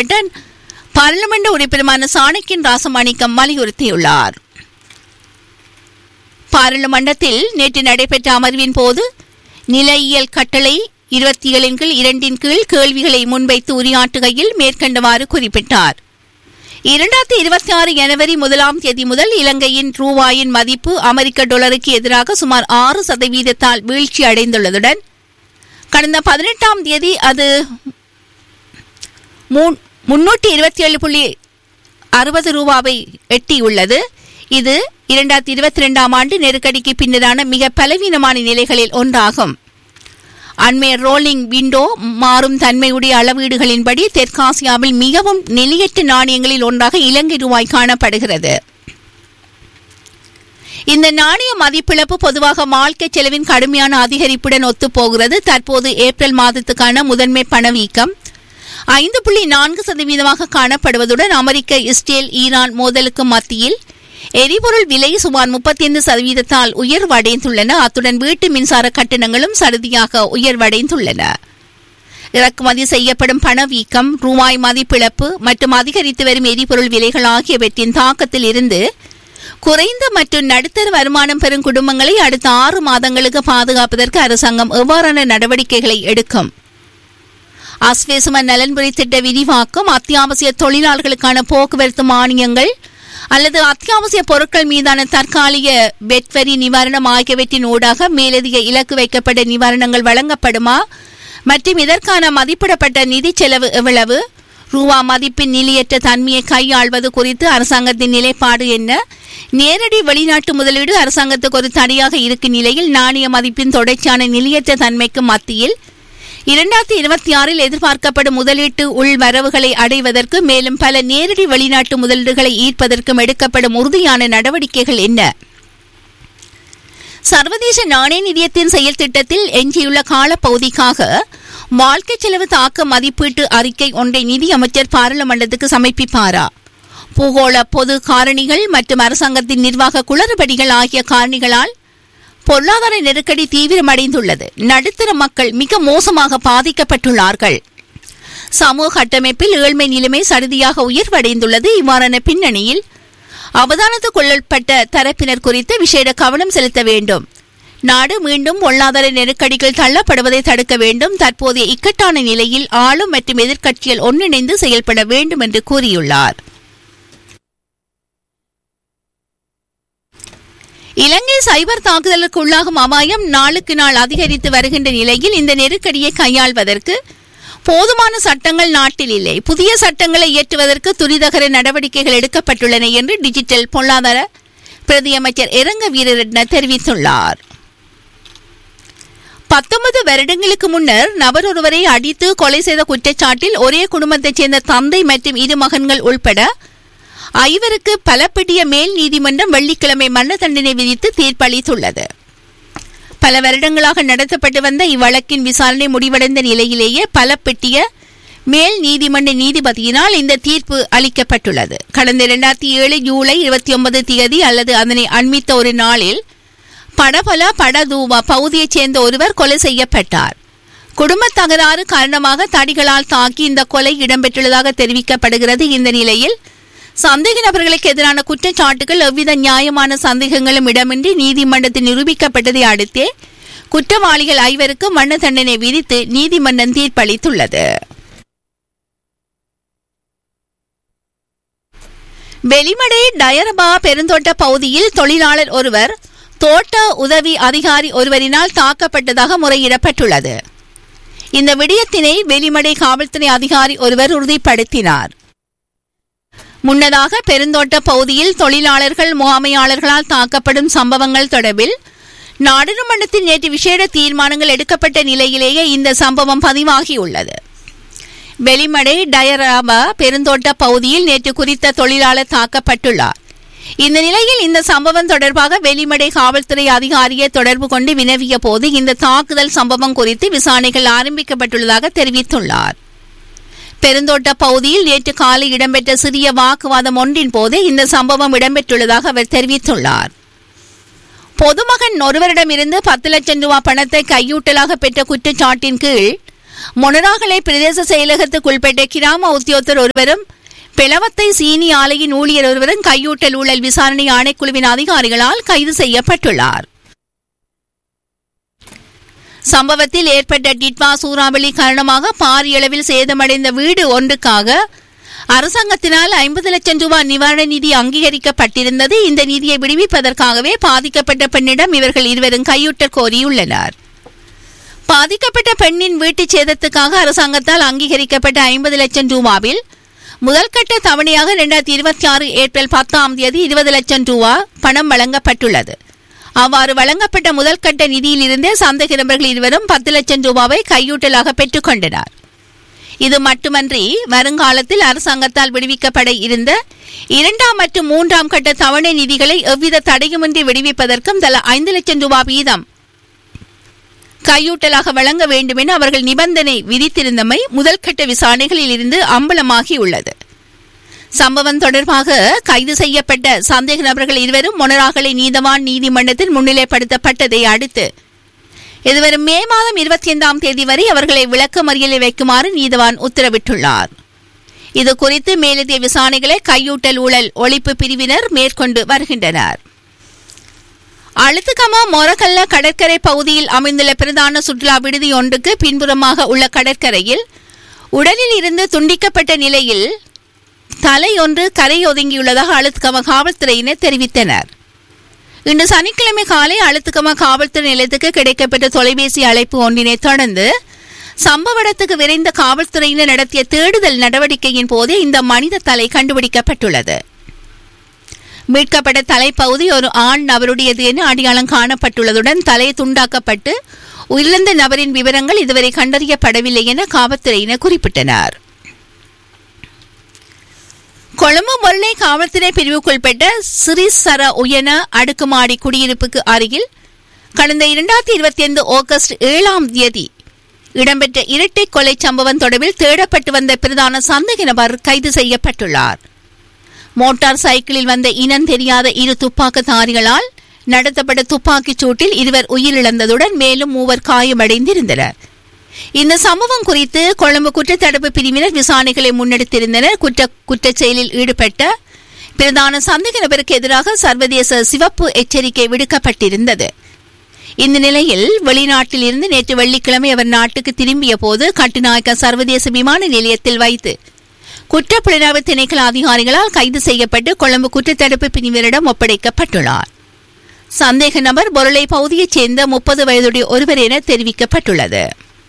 செய்யப்பட்ட பாராளுமன்ற உறுப்பினருமான சாணக்கியன் ராசமாணிக்கம் வலியுறுத்தியுள்ளார் பாராளுமன்றத்தில் நேற்று நடைபெற்ற அமர்வின் போது நிலையியல் கட்டளை இருபத்தி ஏழின் கீழ் இரண்டின் கீழ் கேள்விகளை முன்வைத்து உரையாற்றுகையில் மேற்கண்டவாறு குறிப்பிட்டார் இரண்டாயிரத்தி இருபத்தி ஆறு ஜனவரி முதலாம் தேதி முதல் இலங்கையின் ரூபாயின் மதிப்பு அமெரிக்க டாலருக்கு எதிராக சுமார் ஆறு சதவீதத்தால் வீழ்ச்சி அடைந்துள்ளதுடன் கடந்த பதினெட்டாம் தேதி அது முன்னூற்றி இருபத்தி ஏழு புள்ளி அறுபது ரூபாவை எட்டியுள்ளது இது இரண்டாயிரத்தி இருபத்தி ரெண்டாம் ஆண்டு நெருக்கடிக்கு பின்னரான மிக பலவீனமான நிலைகளில் ஒன்றாகும் அண்மைய ரோலிங் விண்டோ மாறும் தன்மையுடைய அளவீடுகளின்படி தெற்காசியாவில் மிகவும் நிலையற்ற நாணயங்களில் ஒன்றாக இலங்கை ரூபாய் காணப்படுகிறது இந்த நாணய மதிப்பிழப்பு பொதுவாக வாழ்க்கை செலவின் கடுமையான அதிகரிப்புடன் ஒத்துப்போகிறது தற்போது ஏப்ரல் மாதத்துக்கான முதன்மை பணவீக்கம் ஐந்து புள்ளி நான்கு சதவீதமாக காணப்படுவதுடன் அமெரிக்க இஸ்ரேல் ஈரான் மோதலுக்கு மத்தியில் எரிபொருள் விலை சுமார் முப்பத்தி ஐந்து சதவீதத்தால் உயர்வடைந்துள்ளன அத்துடன் வீட்டு மின்சார கட்டணங்களும் சடுதியாக உயர்வடைந்துள்ளன இறக்குமதி செய்யப்படும் பணவீக்கம் ரூபாய் மதிப்பிழப்பு மற்றும் அதிகரித்து வரும் எரிபொருள் விலைகள் ஆகியவற்றின் தாக்கத்தில் இருந்து குறைந்த மற்றும் நடுத்தர வருமானம் பெறும் குடும்பங்களை அடுத்த ஆறு மாதங்களுக்கு பாதுகாப்பதற்கு அரசாங்கம் எவ்வாறான நடவடிக்கைகளை எடுக்கும் அஸ்வேசும நலன்புரி திட்ட விரிவாக்கம் அத்தியாவசிய தொழிலாளர்களுக்கான போக்குவரத்து மானியங்கள் அல்லது அத்தியாவசிய பொருட்கள் மீதான தற்காலிக வெட்வரி நிவாரணம் ஆகியவற்றின் ஊடாக மேலதிக இலக்கு வைக்கப்பட்ட நிவாரணங்கள் வழங்கப்படுமா மற்றும் இதற்கான மதிப்பிடப்பட்ட நிதி செலவு எவ்வளவு ரூபா மதிப்பின் நிலையற்ற தன்மையை கையாள்வது குறித்து அரசாங்கத்தின் நிலைப்பாடு என்ன நேரடி வெளிநாட்டு முதலீடு அரசாங்கத்துக்கு ஒரு தடையாக இருக்கும் நிலையில் நாணய மதிப்பின் தொடர்ச்சியான நிலையற்ற தன்மைக்கு மத்தியில் இரண்டாயிரத்தி இருபத்தி ஆறில் எதிர்பார்க்கப்படும் முதலீட்டு உள்வரவுகளை அடைவதற்கு மேலும் பல நேரடி வெளிநாட்டு முதலீடுகளை ஈர்ப்பதற்கும் எடுக்கப்படும் உறுதியான நடவடிக்கைகள் என்ன சர்வதேச நாணய நிதியத்தின் செயல் திட்டத்தில் எஞ்சியுள்ள காலப்பகுதிக்காக வாழ்க்கை செலவு தாக்க மதிப்பீட்டு அறிக்கை ஒன்றை நிதியமைச்சர் பாராளுமன்றத்துக்கு சமர்ப்பிப்பாரா பூகோள பொது காரணிகள் மற்றும் அரசாங்கத்தின் நிர்வாக குளறுபடிகள் ஆகிய காரணிகளால் பொருளாதார நெருக்கடி தீவிரமடைந்துள்ளது நடுத்தர மக்கள் மிக மோசமாக பாதிக்கப்பட்டுள்ளார்கள் சமூக கட்டமைப்பில் ஏழ்மை நிலைமை சடுதியாக உயர்வடைந்துள்ளது இவ்வாறான பின்னணியில் அவதானத்துக் கொள்ளப்பட்ட தரப்பினர் குறித்து விசேட கவனம் செலுத்த வேண்டும் நாடு மீண்டும் பொருளாதார நெருக்கடிகள் தள்ளப்படுவதை தடுக்க வேண்டும் தற்போதைய இக்கட்டான நிலையில் ஆளும் மற்றும் எதிர்க்கட்சிகள் ஒன்றிணைந்து செயல்பட வேண்டும் என்று கூறியுள்ளார் இலங்கை சைபர் தாக்குதலுக்கு உள்ளாகும் அபாயம் நாளுக்கு நாள் அதிகரித்து வருகின்ற நிலையில் இந்த நெருக்கடியை கையாள்வதற்கு போதுமான சட்டங்கள் நாட்டில் இல்லை புதிய சட்டங்களை இயற்றுவதற்கு துரிதகர நடவடிக்கைகள் எடுக்கப்பட்டுள்ளன என்று டிஜிட்டல் பொருளாதார பிரதியமைச்சர் இரங்க வீரரட்ன தெரிவித்துள்ளார் பத்தொன்பது வருடங்களுக்கு முன்னர் நபர் ஒருவரை அடித்து கொலை செய்த குற்றச்சாட்டில் ஒரே குடும்பத்தைச் சேர்ந்த தந்தை மற்றும் இரு மகன்கள் உள்பட ஐவருக்கு பலப்பட்டிய மேல் நீதிமன்றம் வெள்ளிக்கிழமை மரண தண்டனை விதித்து தீர்ப்பளித்துள்ளது பல வருடங்களாக நடத்தப்பட்டு வந்த இவ்வழக்கின் விசாரணை முடிவடைந்த நிலையிலேயே பலப்பட்டிய மேல் நீதிமன்ற நீதிபதியினால் இந்த தீர்ப்பு அளிக்கப்பட்டுள்ளது கடந்த இரண்டாயிரத்தி ஏழு ஜூலை இருபத்தி ஒன்பது தேதி அல்லது அதனை அண்மித்த ஒரு நாளில் படபல படதூவா பகுதியைச் சேர்ந்த ஒருவர் கொலை செய்யப்பட்டார் குடும்ப தகராறு காரணமாக தடிகளால் தாக்கி இந்த கொலை இடம்பெற்றுள்ளதாக தெரிவிக்கப்படுகிறது இந்த நிலையில் சந்தேக நபர்களுக்கு எதிரான குற்றச்சாட்டுகள் எவ்வித நியாயமான சந்தேகங்களும் இடமின்றி நீதிமன்றத்தில் நிரூபிக்கப்பட்டதை அடுத்தே குற்றவாளிகள் ஐவருக்கு மரண தண்டனை விதித்து நீதிமன்றம் தீர்ப்பளித்துள்ளது வெளிமடை டயரபா பெருந்தோட்ட பகுதியில் தொழிலாளர் ஒருவர் தோட்ட உதவி அதிகாரி ஒருவரினால் தாக்கப்பட்டதாக முறையிடப்பட்டுள்ளது இந்த விடயத்தினை வெளிமடை காவல்துறை அதிகாரி ஒருவர் உறுதிப்படுத்தினார் முன்னதாக பெருந்தோட்ட பகுதியில் தொழிலாளர்கள் முகாமையாளர்களால் தாக்கப்படும் சம்பவங்கள் தொடர்பில் நாடாளுமன்றத்தில் நேற்று விசேட தீர்மானங்கள் எடுக்கப்பட்ட நிலையிலேயே இந்த சம்பவம் பதிவாகியுள்ளது வெளிமடை டயராபா பெருந்தோட்ட பகுதியில் நேற்று குறித்த தொழிலாளர் தாக்கப்பட்டுள்ளார் இந்த நிலையில் இந்த சம்பவம் தொடர்பாக வெளிமடை காவல்துறை அதிகாரியை தொடர்பு கொண்டு வினவிய போது இந்த தாக்குதல் சம்பவம் குறித்து விசாரணைகள் ஆரம்பிக்கப்பட்டுள்ளதாக தெரிவித்துள்ளார் பெருந்தோட்ட பகுதியில் நேற்று காலை இடம்பெற்ற சிறிய வாக்குவாதம் ஒன்றின் போதே இந்த சம்பவம் இடம்பெற்றுள்ளதாக அவர் தெரிவித்துள்ளார் பொதுமகன் ஒருவரிடமிருந்து பத்து லட்சம் ரூபாய் பணத்தை கையூட்டலாக பெற்ற குற்றச்சாட்டின் கீழ் மொனராகலை பிரதேச செயலகத்துக்குள்பட்ட கிராம உத்தியோகத்தர் ஒருவரும் பிளவத்தை சீனி ஆலையின் ஊழியர் ஒருவரும் கையூட்டல் ஊழல் விசாரணை ஆணைக்குழுவின் அதிகாரிகளால் கைது செய்யப்பட்டுள்ளார் சம்பவத்தில் ஏற்பட்ட டிட்வா சூறாவளி காரணமாக பாரியளவில் சேதமடைந்த வீடு ஒன்றுக்காக அரசாங்கத்தினால் ஐம்பது லட்சம் ரூபாய் நிவாரண நிதி அங்கீகரிக்கப்பட்டிருந்தது இந்த நிதியை விடுவிப்பதற்காகவே பாதிக்கப்பட்ட பெண்ணிடம் இவர்கள் இருவரும் கையூட்டல் கோரியுள்ளனர் பாதிக்கப்பட்ட பெண்ணின் வீட்டு சேதத்துக்காக அரசாங்கத்தால் அங்கீகரிக்கப்பட்ட ஐம்பது லட்சம் ரூபாவில் முதல்கட்ட தவணையாக இரண்டாயிரத்தி இருபத்தி ஆறு ஏப்ரல் பத்தாம் தேதி இருபது லட்சம் ரூபா பணம் வழங்கப்பட்டுள்ளது அவ்வாறு வழங்கப்பட்ட முதல்கட்ட நிதியிலிருந்தே சந்தேக நபர்கள் இருவரும் பத்து லட்சம் ரூபாவை கையூட்டலாக பெற்றுக் கொண்டனர் இது மட்டுமன்றி வருங்காலத்தில் அரசாங்கத்தால் விடுவிக்கப்பட இருந்த இரண்டாம் மற்றும் மூன்றாம் கட்ட தவணை நிதிகளை எவ்வித தடையுமின்றி விடுவிப்பதற்கும் தலா ஐந்து லட்சம் ரூபாய் வீதம் கையூட்டலாக வழங்க வேண்டும் என அவர்கள் நிபந்தனை விதித்திருந்தமை முதல்கட்ட விசாரணைகளில் இருந்து அம்பலமாகியுள்ளது சம்பவம் தொடர்பாக கைது செய்யப்பட்ட சந்தேக நபர்கள் இருவரும் மொனராகலை நீதவான் நீதிமன்றத்தில் முன்னிலைப்படுத்தப்பட்டதை அடுத்து இதுவரும் மே மாதம் இருபத்தி ஐந்தாம் தேதி வரை அவர்களை விளக்கமறியலில் வைக்குமாறு நீதவான் உத்தரவிட்டுள்ளார் இது குறித்து மேலதிக விசாரணைகளை கையூட்டல் ஊழல் ஒழிப்பு பிரிவினர் மேற்கொண்டு வருகின்றனர் அழுத்துக்கமா மொரக்கல்ல கடற்கரை பகுதியில் அமைந்துள்ள பிரதான சுற்றுலா விடுதி ஒன்றுக்கு பின்புறமாக உள்ள கடற்கரையில் உடலில் இருந்து துண்டிக்கப்பட்ட நிலையில் தலை ஒன்று கரை ஒதுங்கியுள்ளதாக அழுத்துக்கம காவல்துறையினர் தெரிவித்தனர் இன்று சனிக்கிழமை காலை அழுத்துக்கம காவல்துறை நிலையத்துக்கு கிடைக்கப்பட்ட தொலைபேசி அழைப்பு ஒன்றினை தொடர்ந்து சம்பவ இடத்துக்கு விரைந்த காவல்துறையினர் நடத்திய தேடுதல் நடவடிக்கையின் போது இந்த மனித தலை கண்டுபிடிக்கப்பட்டுள்ளது மீட்கப்பட்ட தலைப்பகுதி ஒரு ஆண் நபருடையது என அடையாளம் காணப்பட்டுள்ளதுடன் தலை துண்டாக்கப்பட்டு உயிரிழந்த நபரின் விவரங்கள் இதுவரை கண்டறியப்படவில்லை என காவல்துறையினர் குறிப்பிட்டனர் கொழும்பு முல்லை காவல்துறை பிரிவுக்குள்பட்ட சிறிசர உயன அடுக்குமாடி குடியிருப்புக்கு அருகில் கடந்த இரண்டாயிரத்தி இருபத்தி ஐந்து ஆகஸ்ட் ஏழாம் தேதி இடம்பெற்ற இரட்டை கொலை சம்பவம் தொடர்பில் தேடப்பட்டு வந்த பிரதான சந்தேக நபர் கைது செய்யப்பட்டுள்ளார் மோட்டார் சைக்கிளில் வந்த இனம் தெரியாத இரு துப்பாக்கிதாரிகளால் நடத்தப்பட்ட துப்பாக்கிச் சூட்டில் இருவர் உயிரிழந்ததுடன் மேலும் மூவர் காயமடைந்திருந்தனர் இந்த சம்பவம் குறித்து கொழும்பு குற்றத்தடுப்பு பிரிவினர் விசாரணைகளை முன்னெடுத்திருந்தனர் குற்ற குற்றச் செயலில் ஈடுபட்ட பிரதான சந்தேக நபருக்கு எதிராக சர்வதேச சிவப்பு எச்சரிக்கை விடுக்கப்பட்டிருந்தது இந்த நிலையில் வெளிநாட்டில் இருந்து நேற்று வெள்ளிக்கிழமை அவர் நாட்டுக்கு திரும்பிய போது கட்டுநாயக்க சர்வதேச விமான நிலையத்தில் வைத்து குற்றப்புலனாய்வு திணைக்கள அதிகாரிகளால் கைது செய்யப்பட்டு கொழும்பு குற்றத்தடுப்பு பிரிவினரிடம் ஒப்படைக்கப்பட்டுள்ளார் சந்தேக நபர் பொருளை பகுதியைச் சேர்ந்த முப்பது வயதுடைய ஒருவர் என தெரிவிக்கப்பட்டுள்ளது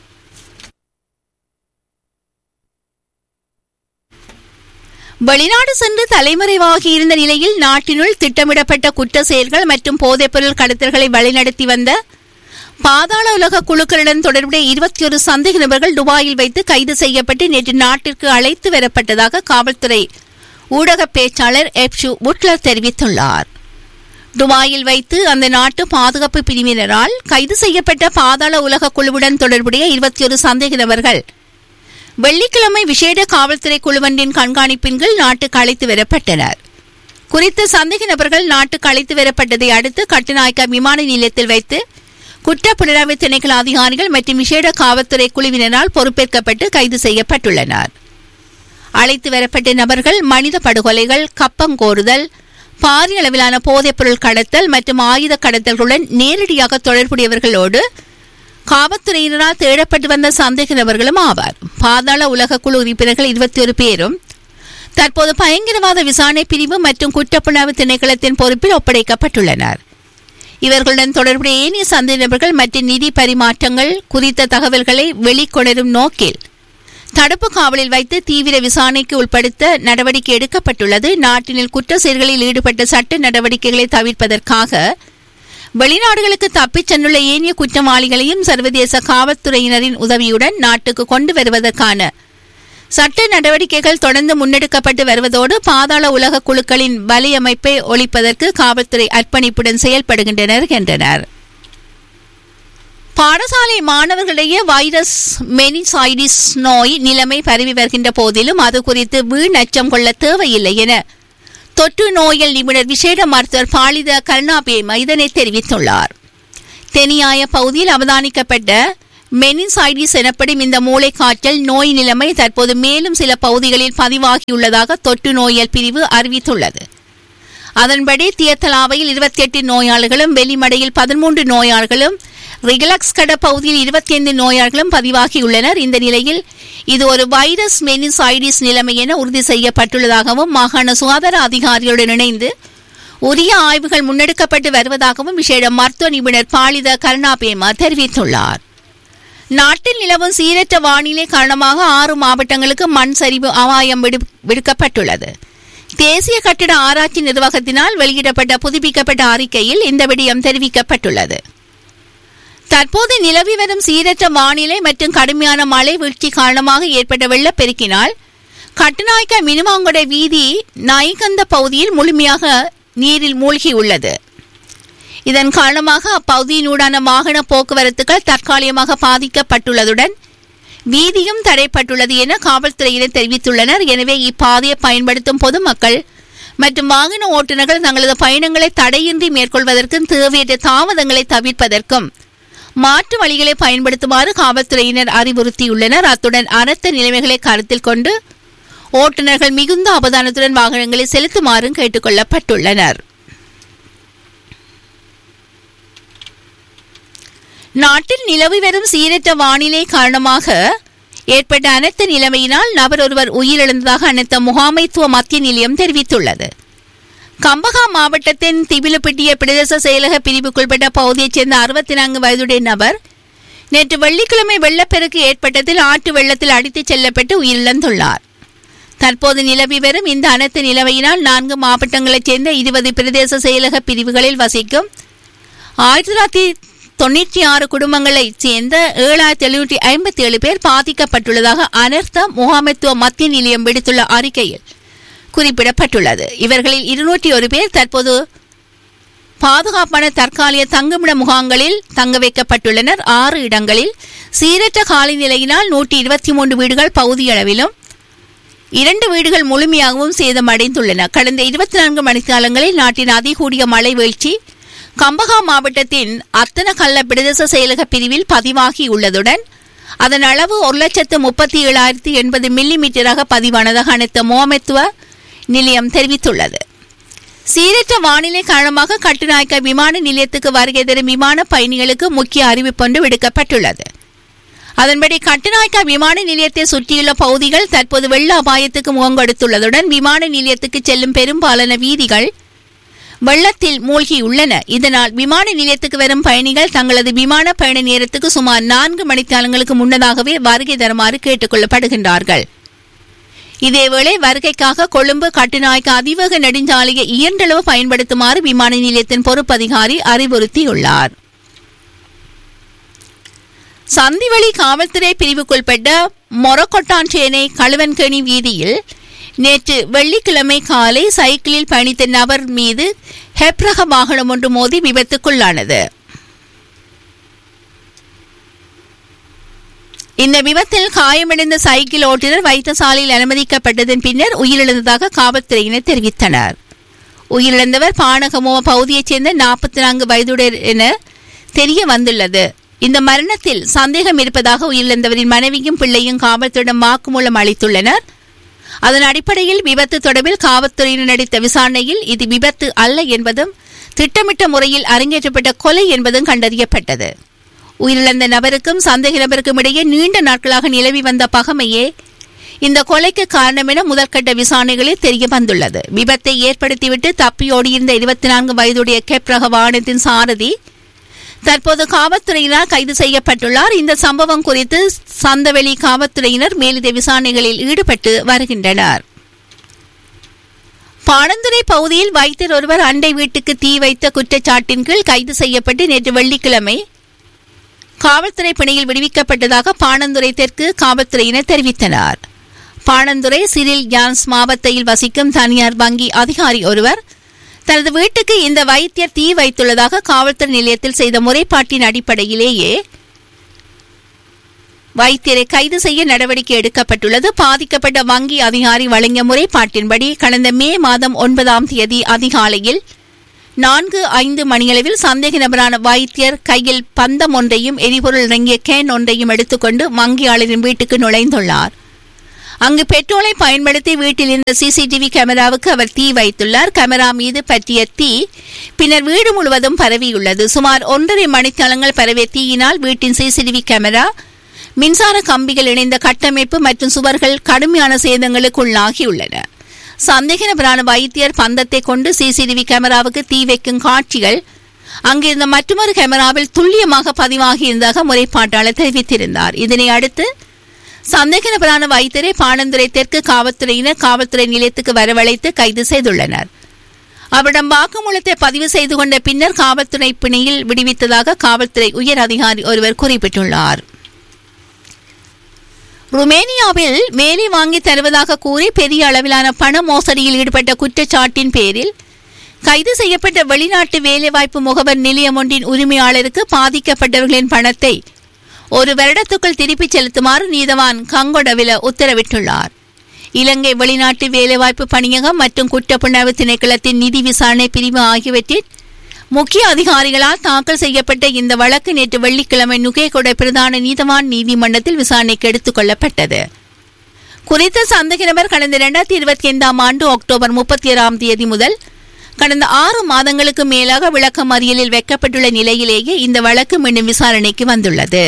வெளிநாடு சென்று தலைமறைவாகி இருந்த நிலையில் நாட்டினுள் திட்டமிடப்பட்ட குற்ற செயல்கள் மற்றும் போதைப்பொருள் கடத்தல்களை வழிநடத்தி வந்த பாதாள உலக குழுக்களுடன் தொடர்புடைய இருபத்தி ஒரு சந்தேக நபர்கள் துபாயில் வைத்து கைது செய்யப்பட்டு நேற்று நாட்டிற்கு அழைத்து வரப்பட்டதாக காவல்துறை ஊடக பேச்சாளர் எப்ஷு புட்லர் தெரிவித்துள்ளார் துபாயில் வைத்து அந்த நாட்டு பாதுகாப்பு பிரிவினரால் கைது செய்யப்பட்ட பாதாள உலக குழுவுடன் தொடர்புடைய இருபத்தி ஒரு சந்தேக நபர்கள் வெள்ளிக்கிழமை விசேட காவல்துறை குழுவொன்றின் கண்காணிப்பின் கீழ் நாட்டுக்கு அழைத்து வரப்பட்டனர் குறித்த சந்தேக நபர்கள் நாட்டுக்கு அழைத்து வரப்பட்டதை அடுத்து கட்டுநாயக்கா விமான நிலையத்தில் வைத்து குற்ற புலனாய்வு திணைக்கள அதிகாரிகள் மற்றும் விசேட காவல்துறை குழுவினரால் பொறுப்பேற்கப்பட்டு கைது செய்யப்பட்டுள்ளனர் அழைத்து வரப்பட்ட நபர்கள் மனித படுகொலைகள் கப்பங்கோருதல் பாரிய அளவிலான போதைப்பொருள் கடத்தல் மற்றும் ஆயுத கடத்தல்களுடன் நேரடியாக தொடர்புடையவர்களோடு காவல்துறையினரால் தேடப்பட்டு வந்த சந்தேக நபர்களும் ஆவார் பாதாள உலக குழு உறுப்பினர்கள் இருபத்தி ஒரு பேரும் தற்போது பயங்கரவாத விசாரணை பிரிவு மற்றும் குற்றப்புலனாய்வு திணைக்களத்தின் பொறுப்பில் ஒப்படைக்கப்பட்டுள்ளனர் இவர்களுடன் தொடர்புடைய ஏனைய சந்தேக நபர்கள் மற்றும் நிதி பரிமாற்றங்கள் குறித்த தகவல்களை வெளிக்கொணரும் நோக்கில் தடுப்பு காவலில் வைத்து தீவிர விசாரணைக்கு உட்படுத்த நடவடிக்கை எடுக்கப்பட்டுள்ளது நாட்டினில் குற்ற செயல்களில் ஈடுபட்ட சட்ட நடவடிக்கைகளை தவிர்ப்பதற்காக வெளிநாடுகளுக்கு தப்பிச் சென்றுள்ள ஏனைய குற்றவாளிகளையும் சர்வதேச காவல்துறையினரின் உதவியுடன் நாட்டுக்கு கொண்டு வருவதற்கான சட்ட நடவடிக்கைகள் தொடர்ந்து முன்னெடுக்கப்பட்டு வருவதோடு பாதாள உலக குழுக்களின் வலையமைப்பை ஒழிப்பதற்கு காவல்துறை அர்ப்பணிப்புடன் செயல்படுகின்றனர் என்றனர் பாடசாலை மாணவர்களிடையே வைரஸ் மெனிசைடிஸ் நோய் நிலைமை பரவி வருகின்ற போதிலும் அது குறித்து வீண் அச்சம் கொள்ள தேவையில்லை என தொற்று நோயல் நிபுணர் விசேட மருத்துவர் பாலித கருணாபே இதனை தெரிவித்துள்ளார் தெனியாய பகுதியில் அவதானிக்கப்பட்ட மெனிசைடிஸ் எனப்படும் இந்த மூளை காய்ச்சல் நோய் நிலைமை தற்போது மேலும் சில பகுதிகளில் பதிவாகியுள்ளதாக தொற்று நோயல் பிரிவு அறிவித்துள்ளது அதன்படி தியத்தலாவையில் இருபத்தி எட்டு நோயாளர்களும் வெலிமடையில் பதிமூன்று நோயாளர்களும் ரிகலக்ஸ் கட பகுதியில் இருபத்தி ஐந்து நோயாளர்களும் பதிவாகியுள்ளனர் இந்த நிலையில் இது ஒரு வைரஸ் மெனிசைடிஸ் நிலைமை என உறுதி செய்யப்பட்டுள்ளதாகவும் மாகாண சுகாதார அதிகாரிகளுடன் இணைந்து உரிய ஆய்வுகள் முன்னெடுக்கப்பட்டு வருவதாகவும் விசேட மருத்துவ நிபுணர் பாலித கருணாபேமா தெரிவித்துள்ளார் நாட்டில் நிலவும் சீரற்ற வானிலை காரணமாக ஆறு மாவட்டங்களுக்கு மண் சரிவு அபாயம் விடு- விடுக்கப்பட்டுள்ளது தேசிய கட்டிட ஆராய்ச்சி நிர்வாகத்தினால் வெளியிடப்பட்ட புதுப்பிக்கப்பட்ட அறிக்கையில் இந்த விடயம் தெரிவிக்கப்பட்டுள்ளது தற்போது நிலவி வரும் சீரற்ற வானிலை மற்றும் கடுமையான மழை வீழ்ச்சி காரணமாக ஏற்பட்ட வெள்ளப்பெருக்கினால் கட்டுநாயக்க மினுமாங்குட வீதி நாய்கந்த பகுதியில் முழுமையாக நீரில் மூழ்கியுள்ளது இதன் காரணமாக அப்பகுதியினூடான வாகன போக்குவரத்துகள் தற்காலிகமாக பாதிக்கப்பட்டுள்ளதுடன் வீதியும் தடைப்பட்டுள்ளது என காவல்துறையினர் தெரிவித்துள்ளனர் எனவே இப்பாதையை பயன்படுத்தும் பொதுமக்கள் மற்றும் வாகன ஓட்டுநர்கள் தங்களது பயணங்களை தடையின்றி மேற்கொள்வதற்கும் தேவையற்ற தாமதங்களை தவிர்ப்பதற்கும் மாற்று வழிகளை பயன்படுத்துமாறு காவல்துறையினர் அறிவுறுத்தியுள்ளனர் அத்துடன் அனைத்து நிலைமைகளை கருத்தில் கொண்டு ஓட்டுநர்கள் மிகுந்த அவதானத்துடன் வாகனங்களை செலுத்துமாறும் கேட்டுக் கொள்ளப்பட்டுள்ளனர் நாட்டில் நிலவி வரும் சீரற்ற வானிலை காரணமாக ஏற்பட்ட அனர்த்த நிலைமையினால் நபர் ஒருவர் உயிரிழந்ததாக அனர்த்த முகாமைத்துவ மத்திய நிலையம் தெரிவித்துள்ளது கம்பகா மாவட்டத்தின் திபிலப்பட்டிய பிரதேச செயலக பிரிவுக்குட்பட்ட பகுதியைச் சேர்ந்த அறுபத்தி நான்கு வயதுடைய நபர் நேற்று வெள்ளிக்கிழமை வெள்ளப்பெருக்கு ஏற்பட்டதில் ஆற்று வெள்ளத்தில் அடித்துச் செல்லப்பட்டு உயிரிழந்துள்ளார் தற்போது நிலவி வரும் இந்த அனைத்து நிலவையினால் நான்கு மாவட்டங்களைச் சேர்ந்த இருபது பிரதேச செயலக பிரிவுகளில் வசிக்கும் ஆயிரத்தி தொள்ளாயிரத்தி தொண்ணூற்றி ஆறு குடும்பங்களைச் சேர்ந்த ஏழாயிரத்தி எழுநூற்றி ஐம்பத்தி ஏழு பேர் பாதிக்கப்பட்டுள்ளதாக அனர்த்த முகாமைத்துவ மத்திய நிலையம் விடுத்துள்ள அறிக்கையில் குறிப்பிடப்பட்டுள்ளது இவர்களில் இருநூற்றி ஒரு பேர் தற்போது பாதுகாப்பான தற்காலிக தங்குமிட முகாம்களில் தங்க வைக்கப்பட்டுள்ளனர் ஆறு இடங்களில் சீரற்ற காலநிலையினால் நூற்றி இருபத்தி மூன்று வீடுகள் பகுதியளவிலும் இரண்டு வீடுகள் முழுமையாகவும் சேதமடைந்துள்ளன கடந்த இருபத்தி நான்கு மணிக்காலங்களில் நாட்டின் அதிகூடிய மழை வீழ்ச்சி கம்பகா மாவட்டத்தின் அத்தனகல்ல பிரதேச செயலக பிரிவில் பதிவாகியுள்ளதுடன் அதன் அளவு ஒரு லட்சத்து முப்பத்தி ஏழாயிரத்தி எண்பது மில்லி மீட்டராக பதிவானதாக அனைத்து முகாமைத்துவ நிலையம் தெரிவித்துள்ளது சீரற்ற வானிலை காரணமாக கட்டுநாயக்க விமான நிலையத்துக்கு வருகை தரும் விமான பயணிகளுக்கு முக்கிய அறிவிப்பொன்று விடுக்கப்பட்டுள்ளது அதன்படி கட்டுநாயக்கா விமான நிலையத்தை சுற்றியுள்ள பகுதிகள் தற்போது வெள்ள அபாயத்துக்கு முகம் கொடுத்துள்ளதுடன் விமான நிலையத்துக்கு செல்லும் பெரும்பாலான வீதிகள் வெள்ளத்தில் மூழ்கியுள்ளன இதனால் விமான நிலையத்துக்கு வரும் பயணிகள் தங்களது விமான பயண நேரத்துக்கு சுமார் நான்கு மணித்தாளங்களுக்கு முன்னதாகவே வருகை தருமாறு கேட்டுக் கொள்ளப்படுகின்றார்கள் இதேவேளை வருகைக்காக கொழும்பு கட்டுநாயக்க அதிவேக நெடுஞ்சாலையை இயன்றளவு பயன்படுத்துமாறு விமான நிலையத்தின் பொறுப்பதிகாரி அறிவுறுத்தியுள்ளார் சந்திவெளி காவல்துறை பிரிவுக்குட்பட்ட மொரக்கொட்டாஞ்சேனை களுவன்கேணி வீதியில் நேற்று வெள்ளிக்கிழமை காலை சைக்கிளில் பயணித்த நபர் மீது ஹெப்ரக வாகனம் ஒன்று மோதி விபத்துக்குள்ளானது இந்த விபத்தில் காயமடைந்த சைக்கிள் ஓட்டுநர் வைத்தியசாலையில் அனுமதிக்கப்பட்டதன் பின்னர் உயிரிழந்ததாக காவல்துறையினர் தெரிவித்தனர் உயிரிழந்தவர் பானகமோ பகுதியைச் சேர்ந்த நாற்பத்தி நான்கு வயதுடைய என தெரிய வந்துள்ளது இந்த மரணத்தில் சந்தேகம் இருப்பதாக உயிரிழந்தவரின் மனைவியும் பிள்ளையும் காவல்துறையிடம் வாக்குமூலம் அளித்துள்ளனர் அதன் அடிப்படையில் விபத்து தொடர்பில் காவல்துறையினர் நடித்த விசாரணையில் இது விபத்து அல்ல என்பதும் திட்டமிட்ட முறையில் அரங்கேற்றப்பட்ட கொலை என்பதும் கண்டறியப்பட்டது உயிரிழந்த நபருக்கும் சந்தேக நபருக்கும் இடையே நீண்ட நாட்களாக நிலவி வந்த பகமையே இந்த கொலைக்கு காரணம் என முதற்கட்ட விசாரணைகளில் தெரிய வந்துள்ளது விபத்தை ஏற்படுத்திவிட்டு தப்பியோடியிருந்த இருபத்தி நான்கு வயதுடைய கெப் ரக வாகனத்தின் சாரதி தற்போது காவல்துறையினர் கைது செய்யப்பட்டுள்ளார் இந்த சம்பவம் குறித்து சந்தவெளி காவல்துறையினர் மேலிட விசாரணைகளில் ஈடுபட்டு வருகின்றனர் பாணந்துறை பகுதியில் வைத்தியர் ஒருவர் அண்டை வீட்டுக்கு தீ வைத்த குற்றச்சாட்டின் கீழ் கைது செய்யப்பட்டு நேற்று வெள்ளிக்கிழமை காவல்துறை பிணையில் விடுவிக்கப்பட்டதாக பாணந்துறை தெற்கு காவல்துறையினர் தெரிவித்தனர் பாணந்துறை சிறில் யான்ஸ் மாவட்டத்தில் வசிக்கும் தனியார் வங்கி அதிகாரி ஒருவர் தனது வீட்டுக்கு இந்த வைத்தியர் தீ வைத்துள்ளதாக காவல்துறை நிலையத்தில் செய்த முறைப்பாட்டின் அடிப்படையிலேயே வைத்தியரை கைது செய்ய நடவடிக்கை எடுக்கப்பட்டுள்ளது பாதிக்கப்பட்ட வங்கி அதிகாரி வழங்கிய முறைப்பாட்டின்படி கடந்த மே மாதம் ஒன்பதாம் தேதி அதிகாலையில் நான்கு ஐந்து மணியளவில் சந்தேக நபரான வைத்தியர் கையில் பந்தம் ஒன்றையும் எரிபொருள் இறங்கிய கேன் ஒன்றையும் எடுத்துக்கொண்டு வங்கியாளரின் வீட்டுக்கு நுழைந்துள்ளார் அங்கு பெட்ரோலை பயன்படுத்தி வீட்டில் இருந்த சிசிடிவி கேமராவுக்கு அவர் தீ வைத்துள்ளார் கேமரா மீது பற்றிய தீ பின்னர் வீடு முழுவதும் பரவியுள்ளது சுமார் ஒன்றரை மணித்தளங்கள் பரவிய தீயினால் வீட்டின் சிசிடிவி கேமரா மின்சார கம்பிகள் இணைந்த கட்டமைப்பு மற்றும் சுவர்கள் கடுமையான சேதங்களுக்கு உள்ளாகியுள்ளன சந்தேக நபரான வைத்தியர் பந்தத்தை கொண்டு சிசிடிவி கேமராவுக்கு தீ வைக்கும் காட்சிகள் அங்கிருந்த மற்றொரு கேமராவில் துல்லியமாக பதிவாகியிருந்ததாக முறைப்பாட்டாளர் தெரிவித்திருந்தார் இதனை அடுத்து சந்தேக நபரான வைத்தியரை பாணந்துறை தெற்கு காவல்துறையினர் காவல்துறை நிலையத்துக்கு வரவழைத்து கைது செய்துள்ளனர் அவரிடம் வாக்குமூலத்தை பதிவு செய்து கொண்ட பின்னர் காவல்துறை பிணையில் விடுவித்ததாக காவல்துறை உயர் அதிகாரி ஒருவர் குறிப்பிட்டுள்ளார் ருமேனியாவில் வேலை வாங்கி தருவதாக கூறி பெரிய அளவிலான பண மோசடியில் ஈடுபட்ட குற்றச்சாட்டின் பேரில் கைது செய்யப்பட்ட வெளிநாட்டு வேலைவாய்ப்பு முகவர் நிலையம் ஒன்றின் உரிமையாளருக்கு பாதிக்கப்பட்டவர்களின் பணத்தை ஒரு வருடத்துக்குள் திருப்பிச் செலுத்துமாறு நீதவான் கங்கொடவில உத்தரவிட்டுள்ளார் இலங்கை வெளிநாட்டு வேலைவாய்ப்பு பணியகம் மற்றும் குற்றப்புணர்வு திணைக்களத்தின் நிதி விசாரணை பிரிவு ஆகியவற்றின் முக்கிய அதிகாரிகளால் தாக்கல் செய்யப்பட்ட இந்த வழக்கு நேற்று வெள்ளிக்கிழமை நுகேகொட பிரதான நீதவான் நீதிமன்றத்தில் விசாரணைக்கு எடுத்துக் கொள்ளப்பட்டது குறித்த சந்தேக நபர் கடந்த இரண்டாயிரத்தி இருபத்தி ஐந்தாம் ஆண்டு அக்டோபர் முப்பத்தி ஏழாம் தேதி முதல் கடந்த ஆறு மாதங்களுக்கு மேலாக விளக்க மறியலில் வைக்கப்பட்டுள்ள நிலையிலேயே இந்த வழக்கு மீண்டும் விசாரணைக்கு வந்துள்ளது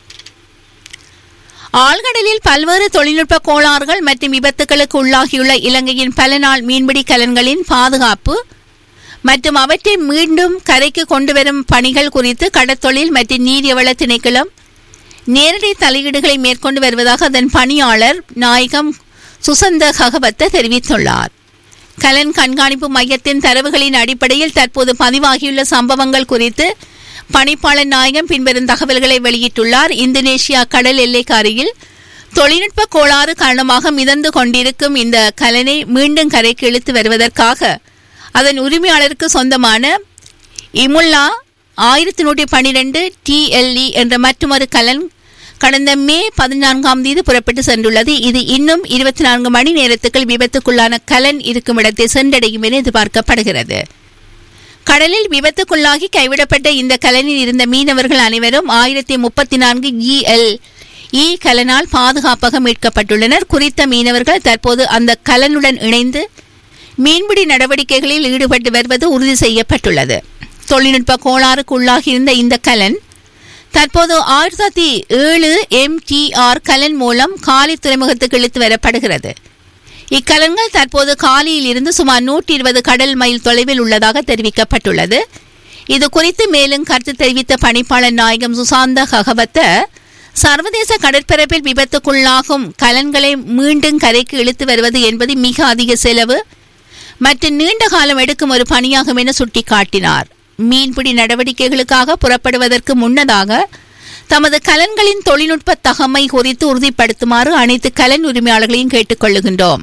ஆழ்கடலில் பல்வேறு தொழில்நுட்ப கோளாறுகள் மற்றும் விபத்துகளுக்கு உள்ளாகியுள்ள இலங்கையின் பல நாள் மீன்பிடி கலன்களின் பாதுகாப்பு மற்றும் அவற்றை மீண்டும் கரைக்கு கொண்டுவரும் பணிகள் குறித்து கடற்தொழில் மற்றும் நீரியவள திணைக்களம் நேரடி தலையீடுகளை மேற்கொண்டு வருவதாக அதன் பணியாளர் நாயகம் சுசந்த ககவத்த தெரிவித்துள்ளார் கலன் கண்காணிப்பு மையத்தின் தரவுகளின் அடிப்படையில் தற்போது பதிவாகியுள்ள சம்பவங்கள் குறித்து பணிப்பாளர் நாயகம் பின்வரும் தகவல்களை வெளியிட்டுள்ளார் இந்தோனேஷியா கடல் எல்லைக்கரையில் தொழில்நுட்ப கோளாறு காரணமாக மிதந்து கொண்டிருக்கும் இந்த கலனை மீண்டும் கரைக்கு இழுத்து வருவதற்காக அதன் உரிமையாளருக்கு சொந்தமான இமுல்லா ஆயிரத்தி நூற்றி பனிரெண்டு டிஎல்இ என்ற மற்றொரு கலன் கடந்த மே பதினான்காம் தேதி புறப்பட்டு சென்றுள்ளது இது இன்னும் இருபத்தி நான்கு மணி நேரத்துக்குள் விபத்துக்குள்ளான கலன் இருக்கும் இடத்தை சென்றடையும் என எதிர்பார்க்கப்படுகிறது கடலில் விபத்துக்குள்ளாகி கைவிடப்பட்ட இந்த கலனில் இருந்த மீனவர்கள் அனைவரும் ஆயிரத்தி முப்பத்தி நான்கு இஎல் இ கலனால் பாதுகாப்பாக மீட்கப்பட்டுள்ளனர் குறித்த மீனவர்கள் தற்போது அந்த கலனுடன் இணைந்து மீன்பிடி நடவடிக்கைகளில் ஈடுபட்டு வருவது உறுதி செய்யப்பட்டுள்ளது தொழில்நுட்ப கோளாறுக்கு உள்ளாகியிருந்த இந்த கலன் தற்போது ஆயிரத்தி ஏழு எம்டிஆர் கலன் மூலம் காலி துறைமுகத்துக்கு இழுத்து வரப்படுகிறது இக்கலன்கள் தற்போது காலியில் இருந்து சுமார் நூற்றி இருபது கடல் மைல் தொலைவில் உள்ளதாக தெரிவிக்கப்பட்டுள்ளது இது குறித்து மேலும் கருத்து தெரிவித்த பணிப்பாளர் நாயகம் சுசாந்த ககவத்த சர்வதேச கடற்பரப்பில் விபத்துக்குள்ளாகும் கலன்களை மீண்டும் கரைக்கு இழுத்து வருவது என்பது மிக அதிக செலவு மற்றும் நீண்ட காலம் எடுக்கும் ஒரு பணியாகும் என சுட்டிக்காட்டினார் மீன்பிடி நடவடிக்கைகளுக்காக புறப்படுவதற்கு முன்னதாக தமது கலன்களின் தொழில்நுட்ப தகமை குறித்து உறுதிப்படுத்துமாறு அனைத்து கலன் உரிமையாளர்களையும் கேட்டுக்கொள்ளுகின்றோம்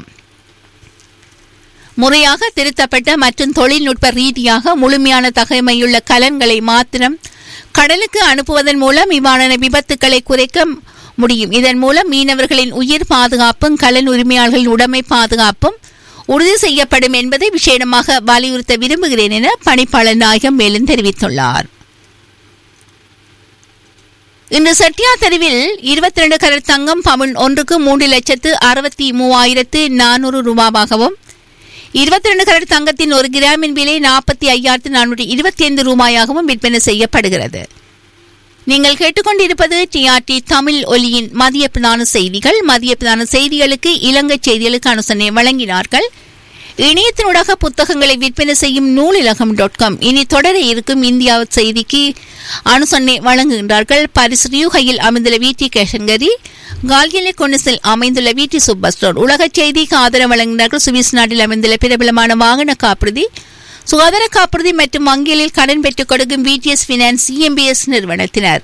முறையாக திருத்தப்பட்ட மற்றும் தொழில்நுட்ப ரீதியாக முழுமையான தகமையுள்ள கலன்களை மாத்திரம் கடலுக்கு அனுப்புவதன் மூலம் இவ்வாறான விபத்துக்களை குறைக்க முடியும் இதன் மூலம் மீனவர்களின் உயிர் பாதுகாப்பும் கலன் உரிமையாளர்களின் உடைமை பாதுகாப்பும் உறுதி செய்யப்படும் என்பதை விசேடமாக வலியுறுத்த விரும்புகிறேன் என பணிப்பாளர் நாயகம் மேலும் தெரிவித்துள்ளார் இன்று செட்டியா தெருவில் இருபத்தி ரெண்டு கரட் தங்கம் பவுன் ஒன்றுக்கு மூன்று லட்சத்து அறுபத்தி மூவாயிரத்து நானூறு ரூபாவாகவும் இருபத்தி ரெண்டு கரட் தங்கத்தின் ஒரு கிராமின் விலை நாற்பத்தி ஐயாயிரத்து நானூற்றி இருபத்தி ஐந்து ரூபாயாகவும் விற்பனை செய்யப்படுகிறது நீங்கள் கேட்டுக்கொண்டிருப்பது டிஆர்டி தமிழ் ஒலியின் மதிய பிரதான செய்திகள் மதிய பிரதான செய்திகளுக்கு இலங்கை செய்திகளுக்கு அனுசரணை வழங்கினார்கள் இணையத்தினூடாக புத்தகங்களை விற்பனை செய்யும் நூலிலகம் டாட் காம் இனி தொடர இருக்கும் இந்தியா செய்திக்கு அனுசரணை வழங்குகின்றார்கள் பரிஸ் ரியூகையில் அமைந்துள்ள வீட்டி கேஷங்கரி கால்கிலே கொனிசில் அமைந்துள்ள வீட்டி சூப்பர் ஸ்டோர் உலக செய்திக்கு ஆதரவு வழங்குகிறார்கள் சுவிஸ் நாட்டில் அமைந்துள்ள பிரபலமான வாகன காப்புறுதி சுகாதார காப்புறுதி மற்றும் வங்கிகளில் கடன் பெற்றுக் கொடுக்கும் விடிஎஸ் பினான்ஸ் இஎம்பிஎஸ் நிறுவனத்தினர்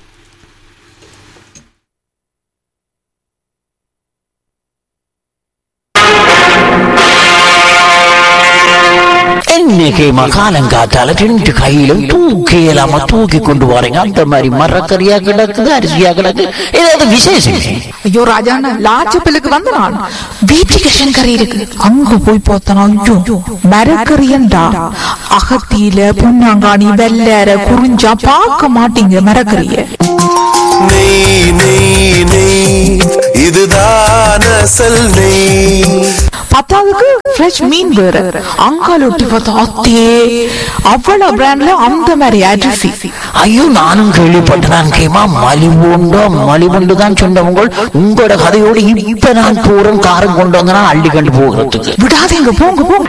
இன்னைக்கு மகாலங்காத்தால ரெண்டு கையிலும் தூக்கி இல்லாம தூக்கி கொண்டு போறீங்க அந்த மாதிரி மரக்கறியா கிடக்குது அரிசியா கிடக்கு ஏதாவது விசேஷம் ஐயோ ராஜாண்ணா லாச்சப்பிலுக்கு வந்த நான் வீட்டுக்கு கறி இருக்கு அங்க போய் பார்த்தனா ஐயோ மரக்கறியண்டா அகத்தியில பொன்னாங்காணி வெள்ளற குறிஞ்சா பார்க்க மாட்டீங்க மரக்கறிய நெய் நெய் நெய் இதுதான் அசல் நெய் பத்தாவதுக்கு ஃப்ரெஷ் மீன் வேற அங்கால ஒட்டி பார்த்தா அத்தே அவ்வளவு பிராண்ட்ல அந்த மாதிரி அரிசி ஐயோ நானும் கேள்விப்பட்டேன் கேமா மலிவுண்டோ மலிவுண்டு தான் சொன்னவங்க உங்களோட கதையோடு இப்ப நான் தூரம் காரம் கொண்டு வந்தனா அள்ளி கண்டு போகிறதுக்கு விடாதீங்க போங்க போங்க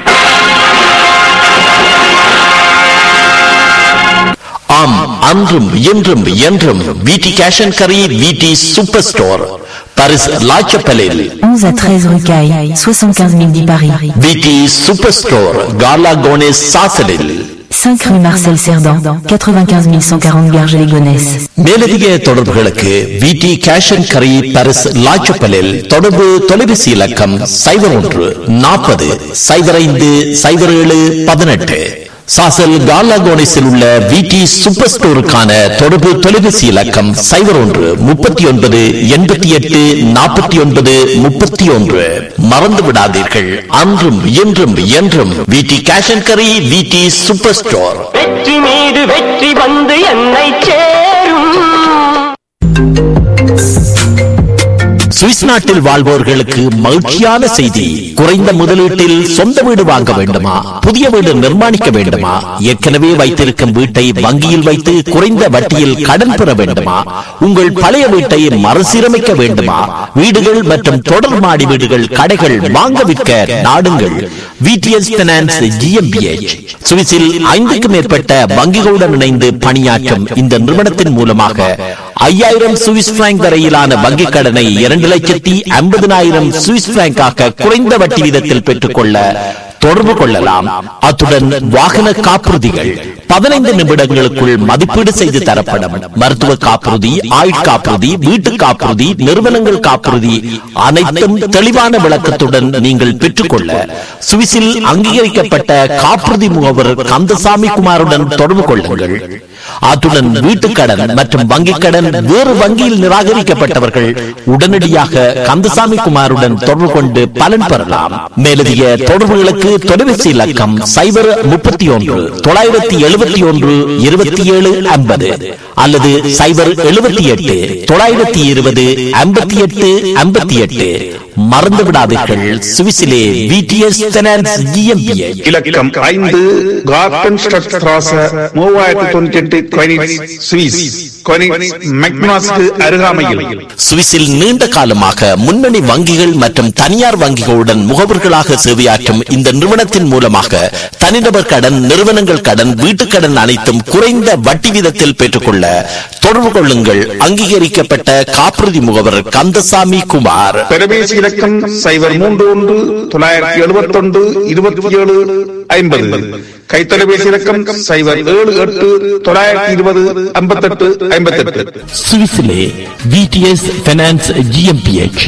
ஆம் அன்றும் இன்றும் என்றும் விடி கேஷ் அண்ட் கரி விடி சூப்பர் ஸ்டோர் பரிஸ் லாச்சப்பலில் 11 à 13 rue Caille, 75 000 10 Paris. விடி சூப்பர் ஸ்டோர் கார்லா கோனேஸ் சாசலில் 5 rue Marcel Cerdan, 95 140 Garges-les-Gonesse. மேலதிக தொடர்புகளுக்கு விடி கேஷ் அண்ட் கரி பரிஸ் லாச்சப்பலில் தொடர்பு தொலைபேசி இலக்கம் சைபர் ஒன்று நாற்பது சைபர் ஐந்து சைபர் ஏழு பதினெட்டு சாசல் கார்லா கோனேஸில் உள்ள விடி சூப்பர் ஸ்டோருக்கான தொடர்பு தொலைபேசி இலக்கம் சைபர் ஒன்று முப்பத்தி ஒன்பது எண்பத்தி எட்டு நாற்பத்தி ஒன்பது முப்பத்தி ஒன்று மறந்து விடாதீர்கள் அன்றும் இன்றும் என்றும் விடி கேஷ் அண்ட் கரி விடி சூப்பர் ஸ்டோர் வெற்றி மீது வெற்றி வந்து என்னை சேரும் சுவிஸ் நாட்டில் வாழ்வோர்களுக்கு மகிழ்ச்சியான செய்தி குறைந்த முதலீட்டில் சொந்த வீடு வாங்க வேண்டுமா புதிய வீடு நிர்மாணிக்க வேண்டுமா ஏற்கனவே வைத்திருக்கும் வீட்டை வங்கியில் வைத்து குறைந்த வட்டியில் கடன் பெற வேண்டுமா உங்கள் பழைய வீட்டை மறுசீரமைக்க வேண்டுமா வீடுகள் மற்றும் தொடர் மாடி வீடுகள் கடைகள் வாங்க விற்க நாடுங்கள் விடிஎஸ் பினான்ஸ் ஜிஎம்பிஎச் சுவிஸில் ஐந்துக்கும் மேற்பட்ட வங்கிகளுடன் இணைந்து பணியாற்றும் இந்த நிறுவனத்தின் மூலமாக ஐயாயிரம் சுவிஸ் பிராங்க் வரையிலான வங்கிக் கடனை இரண்டு லட்சத்தி ஐம்பதினாயிரம் சுவிஸ் பிராங்காக குறைந்த வட்டி வீதத்தில் பெற்றுக்கொள்ள தொடர்பு கொள்ளலாம் அத்துடன் வாகன காப்புறுதிகள் பதினைந்து நிமிடங்களுக்குள் மதிப்பீடு செய்து தரப்படும் மருத்துவ காப்புறுதி ஆயுட்காப்புறுதி வீட்டு காப்புறுதி நிறுவனங்கள் காப்புறுதி அனைத்தும் தெளிவான விளக்கத்துடன் நீங்கள் பெற்றுக்கொள்ள சுவிஸில் அங்கீகரிக்கப்பட்ட காப்புறுதி முகவர் கந்தசாமி குமாருடன் தொடர்பு கொள்ளுங்கள் அத்துடன் வீட்டுக்கடன் மற்றும் வங்கிக் கடன் வேறு வங்கியில் நிராகரிக்கப்பட்டவர்கள் உடனடியாக கந்தசாமி குமாருடன் தொடர்பு கொண்டு பலன் பெறலாம் மேலதிக தொடர்புகளுக்கு தொலைபேசி இலக்கம் சைபர் முப்பத்தி ஒன்று தொள்ளாயிரத்தி எழுபத்தி ஒன்று இருபத்தி ஏழு ஐம்பது அல்லது சைபர் எழுபத்தி எட்டு தொள்ளாயிரத்தி இருபது ஐம்பத்தி எட்டு ஐம்பத்தி எட்டு மறந்து விடாதீர்கள் சுவிசிலே விடிஎஸ் பினான்ஸ் ஜிஎம்பிஎச் இலக்கம் ஐந்து கார்டன் ஸ்ட்ராச மூவாயிரத்தி தொண்ணூத்தி எட்டு கொயினிட்ஸ் சுவிஸ் கொயினிட்ஸ் மெக்னாஸ்க்கு அருகாமையில் சுவிஸில் நீண்ட காலமாக முன்னணி வங்கிகள் மற்றும் தனியார் வங்கிகளுடன் முகவர்களாக சேவையாற்றும் இந்த நிறுவனத்தின் மூலமாக தனிநபர் கடன் நிறுவனங்கள் கடன் வீட்டுக் கடன் அனைத்தும் குறைந்த வட்டி வீதத்தில் பெற்றுக்கொள்ள தொடர்பு கொள்ளுங்கள் அங்கீகரிக்கப்பட்ட காப்புறுதி முகவர் கந்தசாமி குமார் தொலைபேசி இலக்கம் சைபர் மூன்று ஒன்று தொள்ளாயிரத்தி எழுபத்தி ஒன்று இருபத்தி ஏழு ஐம்பது கைத்தொலைபேசி இலக்கம் சைபர் ஏழு எட்டு தொள்ளாயிரத்தி இருபது ஐம்பத்தெட்டு ஐம்பத்தெட்டு சுவிஸிலே விடிஎஸ் பினான்ஸ் ஜிஎம்பிஎச்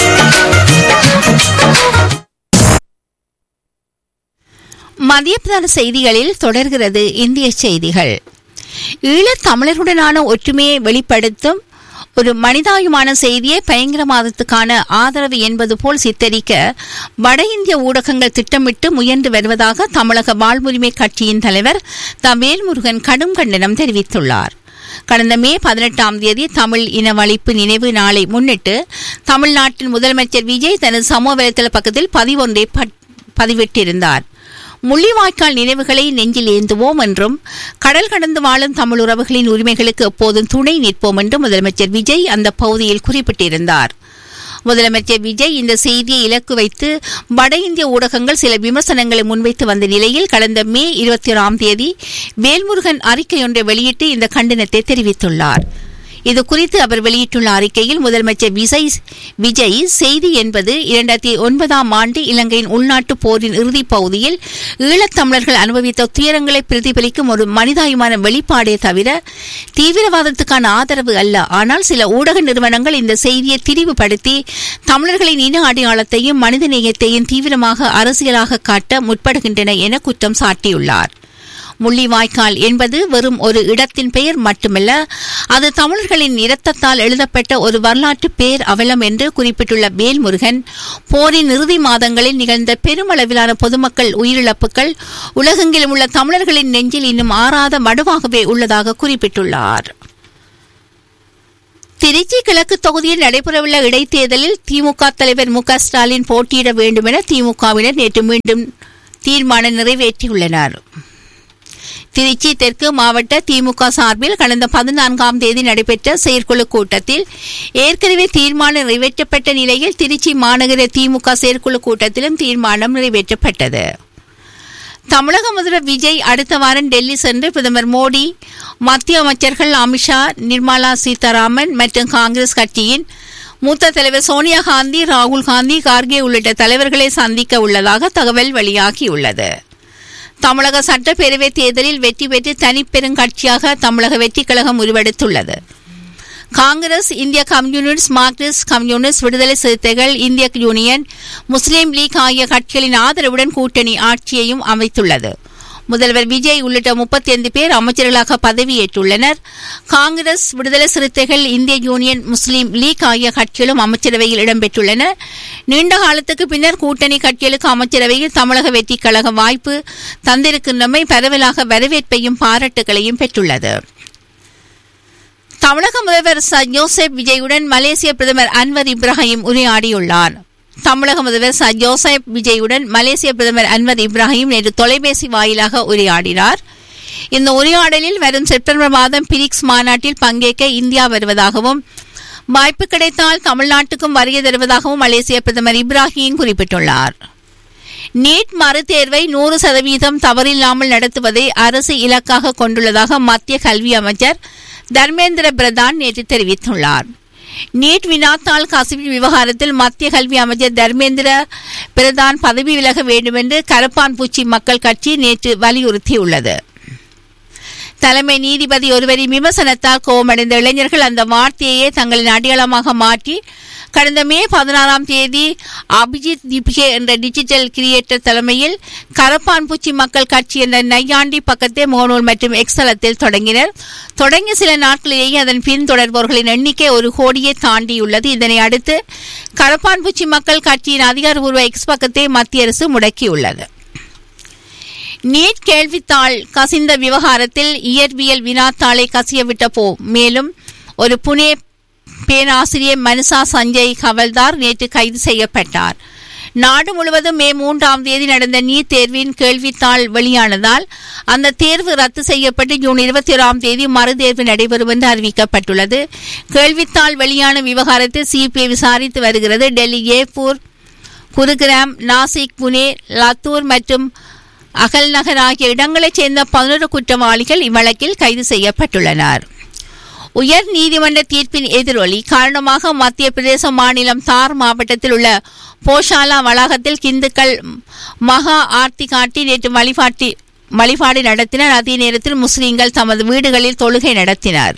மதிய பிரதான செய்திகளில் தொடர்கிறது இந்திய செய்திகள் ஈழத் தமிழர்களுடனான ஒற்றுமையை வெளிப்படுத்தும் ஒரு மனிதாயுமான செய்தியை பயங்கரவாதத்துக்கான ஆதரவு என்பது போல் சித்தரிக்க வட இந்திய ஊடகங்கள் திட்டமிட்டு முயன்று வருவதாக தமிழக வாழ்வுரிமை கட்சியின் தலைவர் த வேல்முருகன் கடும் கண்டனம் தெரிவித்துள்ளார் கடந்த மே பதினெட்டாம் தேதி தமிழ் இனவழிப்பு நினைவு நாளை முன்னிட்டு தமிழ்நாட்டின் முதலமைச்சர் விஜய் தனது சமூக வலைதள பக்கத்தில் பதிவொன்றை பட்- பதிவிட்டிருந்தார் முள்ளிவாய்க்கால் நினைவுகளை நெஞ்சில் ஏந்துவோம் என்றும் கடல் கடந்து வாழும் தமிழ் உறவுகளின் உரிமைகளுக்கு எப்போதும் துணை நிற்போம் என்றும் முதலமைச்சர் விஜய் அந்த பகுதியில் குறிப்பிட்டிருந்தார் முதலமைச்சர் விஜய் இந்த செய்தியை இலக்கு வைத்து வட இந்திய ஊடகங்கள் சில விமர்சனங்களை முன்வைத்து வந்த நிலையில் கடந்த மே இருபத்தி ஓராம் தேதி வேல்முருகன் அறிக்கையொன்றை வெளியிட்டு இந்த கண்டனத்தை தெரிவித்துள்ளார் இது குறித்து அவர் வெளியிட்டுள்ள அறிக்கையில் முதலமைச்சர் விஜய் விஜய் செய்தி என்பது இரண்டாயிரத்தி ஒன்பதாம் ஆண்டு இலங்கையின் உள்நாட்டு போரின் இறுதிப் பகுதியில் ஈழத்தமிழர்கள் அனுபவித்த துயரங்களை பிரதிபலிக்கும் ஒரு மனிதாயமான வெளிப்பாடே தவிர தீவிரவாதத்துக்கான ஆதரவு அல்ல ஆனால் சில ஊடக நிறுவனங்கள் இந்த செய்தியை திரிவுபடுத்தி தமிழர்களின் இன அடையாளத்தையும் மனிதநேயத்தையும் தீவிரமாக அரசியலாக காட்ட முற்படுகின்றன என குற்றம் சாட்டியுள்ளார் முள்ளிவாய்க்கால் என்பது வெறும் ஒரு இடத்தின் பெயர் மட்டுமல்ல அது தமிழர்களின் இரத்தத்தால் எழுதப்பட்ட ஒரு வரலாற்று பேர் அவலம் என்று குறிப்பிட்டுள்ள வேல்முருகன் போரின் இறுதி மாதங்களில் நிகழ்ந்த பெருமளவிலான பொதுமக்கள் உயிரிழப்புகள் உலகெங்கிலும் உள்ள தமிழர்களின் நெஞ்சில் இன்னும் ஆறாத மடுவாகவே உள்ளதாக குறிப்பிட்டுள்ளார் திருச்சி கிழக்கு தொகுதியில் நடைபெறவுள்ள இடைத்தேர்தலில் திமுக தலைவர் மு க ஸ்டாலின் போட்டியிட வேண்டும் என திமுகவினர் நேற்று மீண்டும் தீர்மானம் நிறைவேற்றியுள்ளனர் திருச்சி தெற்கு மாவட்ட திமுக சார்பில் கடந்த பதினான்காம் தேதி நடைபெற்ற செயற்குழு கூட்டத்தில் ஏற்கனவே தீர்மானம் நிறைவேற்றப்பட்ட நிலையில் திருச்சி மாநகர திமுக செயற்குழு கூட்டத்திலும் தீர்மானம் நிறைவேற்றப்பட்டது தமிழக முதல்வர் விஜய் அடுத்த வாரம் டெல்லி சென்று பிரதமர் மோடி மத்திய அமைச்சர்கள் அமித்ஷா நிர்மலா சீதாராமன் மற்றும் காங்கிரஸ் கட்சியின் மூத்த தலைவர் சோனியா காந்தி ராகுல் காந்தி கார்கே உள்ளிட்ட தலைவர்களை சந்திக்க உள்ளதாக தகவல் வெளியாகியுள்ளது தமிழக சட்டப்பேரவை தேர்தலில் வெற்றி பெற்று தனிப்பெருங்கட்சியாக தமிழக வெற்றி கழகம் உருவெடுத்துள்ளது காங்கிரஸ் இந்திய கம்யூனிஸ்ட் மார்க்சிஸ்ட் கம்யூனிஸ்ட் விடுதலை சிறுத்தைகள் இந்திய யூனியன் முஸ்லீம் லீக் ஆகிய கட்சிகளின் ஆதரவுடன் கூட்டணி ஆட்சியையும் அமைத்துள்ளது முதல்வர் விஜய் உள்ளிட்ட முப்பத்தி ஐந்து பேர் அமைச்சர்களாக பதவியேற்றுள்ளனர் காங்கிரஸ் விடுதலை சிறுத்தைகள் இந்திய யூனியன் முஸ்லீம் லீக் ஆகிய கட்சிகளும் அமைச்சரவையில் இடம்பெற்றுள்ளன நீண்ட காலத்துக்கு பின்னர் கூட்டணி கட்சிகளுக்கு அமைச்சரவையில் தமிழக வெற்றி கழக வாய்ப்பு தந்திருக்கின்றமை பரவலாக வரவேற்பையும் பாராட்டுகளையும் பெற்றுள்ளது தமிழக முதல்வர் ச ஜோசப் விஜயுடன் மலேசிய பிரதமர் அன்வர் இப்ராஹிம் உரையாடியுள்ளார் தமிழக முதல்வர் ச ஜோசப் விஜயுடன் மலேசிய பிரதமர் அன்வர் இப்ராஹிம் நேற்று தொலைபேசி வாயிலாக உரையாடினார் இந்த உரையாடலில் வரும் செப்டம்பர் மாதம் பிரிக்ஸ் மாநாட்டில் பங்கேற்க இந்தியா வருவதாகவும் வாய்ப்பு கிடைத்தால் தமிழ்நாட்டுக்கும் வருகை தருவதாகவும் மலேசிய பிரதமர் இப்ராஹிம் குறிப்பிட்டுள்ளார் நீட் மறுதேர்வை நூறு சதவீதம் தவறில்லாமல் நடத்துவதை அரசு இலக்காக கொண்டுள்ளதாக மத்திய கல்வி அமைச்சர் தர்மேந்திர பிரதான் நேற்று தெரிவித்துள்ளார் நீட் வினாத்தாள் கசிவு விவகாரத்தில் மத்திய கல்வி அமைச்சர் தர்மேந்திர பிரதான் பதவி விலக வேண்டுமென்று கரப்பான்பூச்சி மக்கள் கட்சி நேற்று வலியுறுத்தியுள்ளது தலைமை நீதிபதி ஒருவரின் விமர்சனத்தால் கோபமடைந்த இளைஞர்கள் அந்த வார்த்தையே தங்களின் அடையாளமாக மாற்றி கடந்த மே பதினாறாம் தேதி அபிஜித் திப்கே என்ற டிஜிட்டல் கிரியேட்டர் தலைமையில் கரப்பான்பூச்சி மக்கள் கட்சி என்ற நையாண்டி பக்கத்தை முகநூல் மற்றும் எக்ஸலத்தில் தொடங்கினர் தொடங்கிய சில நாட்களிலேயே அதன் பின்தொடர்பவர்களின் எண்ணிக்கை ஒரு கோடியை தாண்டியுள்ளது இதனை அடுத்து கரப்பான்பூச்சி மக்கள் கட்சியின் அதிகாரப்பூர்வ எக்ஸ் பக்கத்தை மத்திய அரசு முடக்கியுள்ளது நீட் கேள்வித்தாள் கசிந்த விவகாரத்தில் இயற்பியல் வினாத்தாளை கசியவிட்ட போ மேலும் ஒரு புனே பேராசிரியர் மனுஷா சஞ்சய் ஹவல்தார் நேற்று கைது செய்யப்பட்டார் நாடு முழுவதும் மே மூன்றாம் தேதி நடந்த நீட் தேர்வின் கேள்வித்தாள் வெளியானதால் அந்த தேர்வு ரத்து செய்யப்பட்டு ஜூன் இருபத்தி ஓராம் தேதி மறுதேர்வு நடைபெறும் என்று அறிவிக்கப்பட்டுள்ளது கேள்வித்தாள் வெளியான விவகாரத்தை சிபிஐ விசாரித்து வருகிறது டெல்லி ஏப்பூர் குருகிராம் நாசிக் புனே லத்தூர் மற்றும் அகல்நகர் ஆகிய இடங்களைச் சேர்ந்த பதினொரு குற்றவாளிகள் இவ்வழக்கில் கைது செய்யப்பட்டுள்ளனர் உயர் நீதிமன்ற தீர்ப்பின் எதிரொலி காரணமாக மத்திய பிரதேச மாநிலம் தார் மாவட்டத்தில் உள்ள போஷாலா வளாகத்தில் இந்துக்கள் மகா ஆர்த்தி காட்டி நேற்று வழிபாட்டி வழிபாடு நடத்தினர் அதே நேரத்தில் முஸ்லிம்கள் தமது வீடுகளில் தொழுகை நடத்தினர்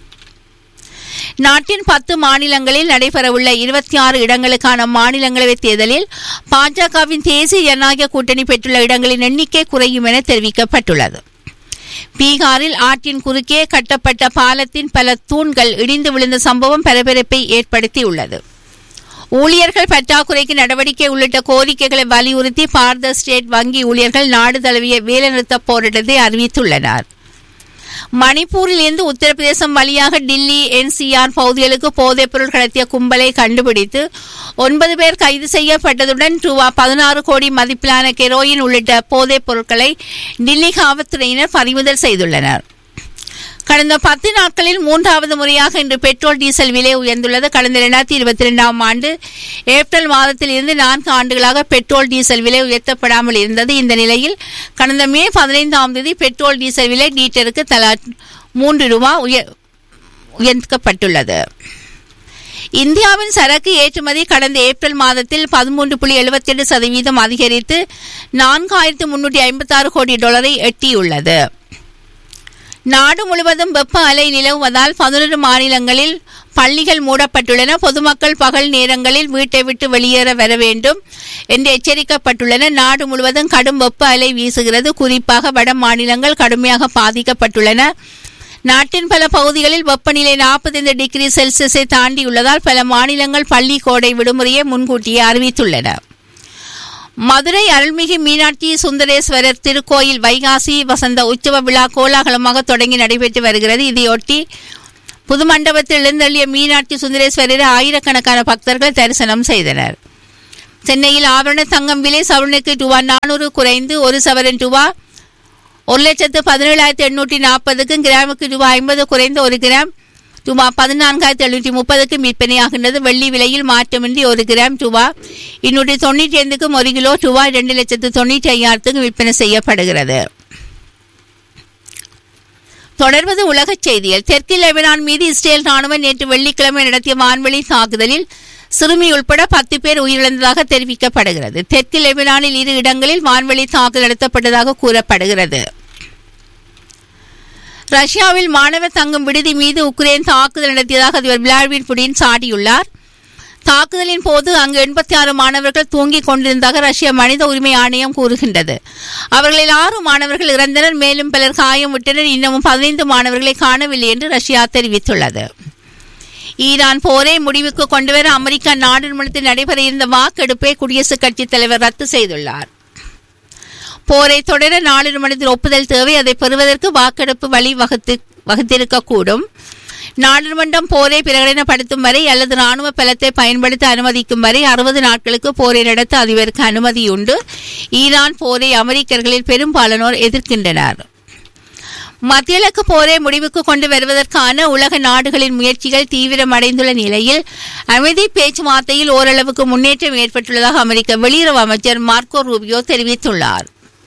நாட்டின் பத்து மாநிலங்களில் நடைபெறவுள்ள இருபத்தி ஆறு இடங்களுக்கான மாநிலங்களவை தேர்தலில் பாஜகவின் தேசிய ஜனநாயக கூட்டணி பெற்றுள்ள இடங்களின் எண்ணிக்கை குறையும் என தெரிவிக்கப்பட்டுள்ளது பீகாரில் ஆற்றின் குறுக்கே கட்டப்பட்ட பாலத்தின் பல தூண்கள் இடிந்து விழுந்த சம்பவம் பரபரப்பை ஏற்படுத்தியுள்ளது ஊழியர்கள் பற்றாக்குறைக்கு நடவடிக்கை உள்ளிட்ட கோரிக்கைகளை வலியுறுத்தி பாரத ஸ்டேட் வங்கி ஊழியர்கள் நாடு தழுவிய வேலைநிறுத்த போராட்டத்தை அறிவித்துள்ளனர் மணிப்பூரில் இருந்து உத்தரப்பிரதேசம் வழியாக டில்லி என்சிஆர் பகுதிகளுக்கு போதைப் பொருள் கடத்திய கும்பலை கண்டுபிடித்து ஒன்பது பேர் கைது செய்யப்பட்டதுடன் ரூபா பதினாறு கோடி மதிப்பிலான கெரோயின் உள்ளிட்ட போதைப் பொருட்களை டில்லி காவல்துறையினர் பறிமுதல் செய்துள்ளனர் கடந்த பத்து நாட்களில் மூன்றாவது முறையாக இன்று பெட்ரோல் டீசல் விலை உயர்ந்துள்ளது கடந்த இரண்டாயிரத்தி இருபத்தி இரண்டாம் ஆண்டு ஏப்ரல் மாதத்தில் இருந்து நான்கு ஆண்டுகளாக பெட்ரோல் டீசல் விலை உயர்த்தப்படாமல் இருந்தது இந்த நிலையில் கடந்த மே பதினைந்தாம் தேதி பெட்ரோல் டீசல் விலை லீட்டருக்கு தலா மூன்று ரூபாய் உயர் உயர்த்தப்பட்டுள்ளது இந்தியாவின் சரக்கு ஏற்றுமதி கடந்த ஏப்ரல் மாதத்தில் பதிமூன்று புள்ளி எழுபத்தி எட்டு சதவீதம் அதிகரித்து நான்காயிரத்து முன்னூற்றி ஐம்பத்தி ஆறு கோடி டாலரை எட்டியுள்ளது நாடு முழுவதும் வெப்ப அலை நிலவுவதால் பதினொரு மாநிலங்களில் பள்ளிகள் மூடப்பட்டுள்ளன பொதுமக்கள் பகல் நேரங்களில் வீட்டை விட்டு வெளியேற வர வேண்டும் என்று எச்சரிக்கப்பட்டுள்ளன நாடு முழுவதும் கடும் வெப்ப அலை வீசுகிறது குறிப்பாக வட மாநிலங்கள் கடுமையாக பாதிக்கப்பட்டுள்ளன நாட்டின் பல பகுதிகளில் வெப்பநிலை நாற்பத்தைந்து டிகிரி செல்சியஸை தாண்டியுள்ளதால் பல மாநிலங்கள் பள்ளி கோடை விடுமுறையை முன்கூட்டியே அறிவித்துள்ளன மதுரை அருள்மிகு மீனாட்சி சுந்தரேஸ்வரர் திருக்கோயில் வைகாசி வசந்த உற்சவ விழா கோலாகலமாக தொடங்கி நடைபெற்று வருகிறது இதையொட்டி புது மண்டபத்தில் எழுந்தள்ளிய மீனாட்சி சுந்தரேஸ்வரரை ஆயிரக்கணக்கான பக்தர்கள் தரிசனம் செய்தனர் சென்னையில் ஆபரண தங்கம் விலை சவரனுக்கு ரூபா நானூறு குறைந்து ஒரு சவரன் ரூபா ஒரு லட்சத்து பதினேழாயிரத்தி எண்ணூற்றி நாற்பதுக்கும் கிராமுக்கு ரூபாய் ஐம்பது குறைந்த ஒரு கிராம் ரூபாய் பதினான்காயிரத்தி எழுநூற்றி முப்பதுக்கு விற்பனையாகின்றது வெள்ளி விலையில் மாற்றமின்றி ஒரு கிராம் ரூபாய் இன்னூற்றி தொண்ணூற்றி ஐந்துக்கும் ஒரு கிலோ ரூபாய் ரெண்டு லட்சத்து தொண்ணூற்றி ஐயாயிரத்துக்கும் விற்பனை செய்யப்படுகிறது தொடர்வது உலகச் செய்திகள் தெற்கு லெபனான் மீது இஸ்ரேல் ராணுவம் நேற்று வெள்ளிக்கிழமை நடத்திய வான்வெளி தாக்குதலில் சிறுமி உட்பட பத்து பேர் உயிரிழந்ததாக தெரிவிக்கப்படுகிறது தெற்கு லெபனானில் இரு இடங்களில் வான்வெளி தாக்குதல் நடத்தப்பட்டதாக கூறப்படுகிறது ரஷ்யாவில் மாணவர் தங்கும் விடுதி மீது உக்ரைன் தாக்குதல் நடத்தியதாக அதிபர் விளாடிமிர் புடின் சாடியுள்ளார் தாக்குதலின் போது அங்கு எண்பத்தி ஆறு மாணவர்கள் தூங்கிக் கொண்டிருந்ததாக ரஷ்ய மனித உரிமை ஆணையம் கூறுகின்றது அவர்களில் ஆறு மாணவர்கள் இறந்தனர் மேலும் பலர் காயம் விட்டனர் இன்னமும் பதினைந்து மாணவர்களை காணவில்லை என்று ரஷ்யா தெரிவித்துள்ளது ஈரான் போரை முடிவுக்கு கொண்டுவர அமெரிக்கா நாடாளுமன்றத்தில் நடைபெற இருந்த வாக்கெடுப்பை குடியரசுக் கட்சித் தலைவர் ரத்து செய்துள்ளார் போரை தொடர நாடாளுமன்றத்தில் ஒப்புதல் தேவை அதை பெறுவதற்கு வாக்கெடுப்பு வழி வகுத்து வகுத்திருக்கக்கூடும் நாடாளுமன்றம் போரை பிரகடனப்படுத்தும் வரை அல்லது ராணுவ பலத்தை பயன்படுத்த அனுமதிக்கும் வரை அறுபது நாட்களுக்கு போரை நடத்த அதிபருக்கு அனுமதியுண்டு ஈரான் போரை அமெரிக்கர்களில் பெரும்பாலானோர் எதிர்க்கின்றனர் மத்தியலக்கு போரை முடிவுக்கு கொண்டு வருவதற்கான உலக நாடுகளின் முயற்சிகள் தீவிரமடைந்துள்ள நிலையில் அமைதி பேச்சுவார்த்தையில் ஓரளவுக்கு முன்னேற்றம் ஏற்பட்டுள்ளதாக அமெரிக்க வெளியுறவு அமைச்சர் மார்க்கோ ரூபியோ தெரிவித்துள்ளார்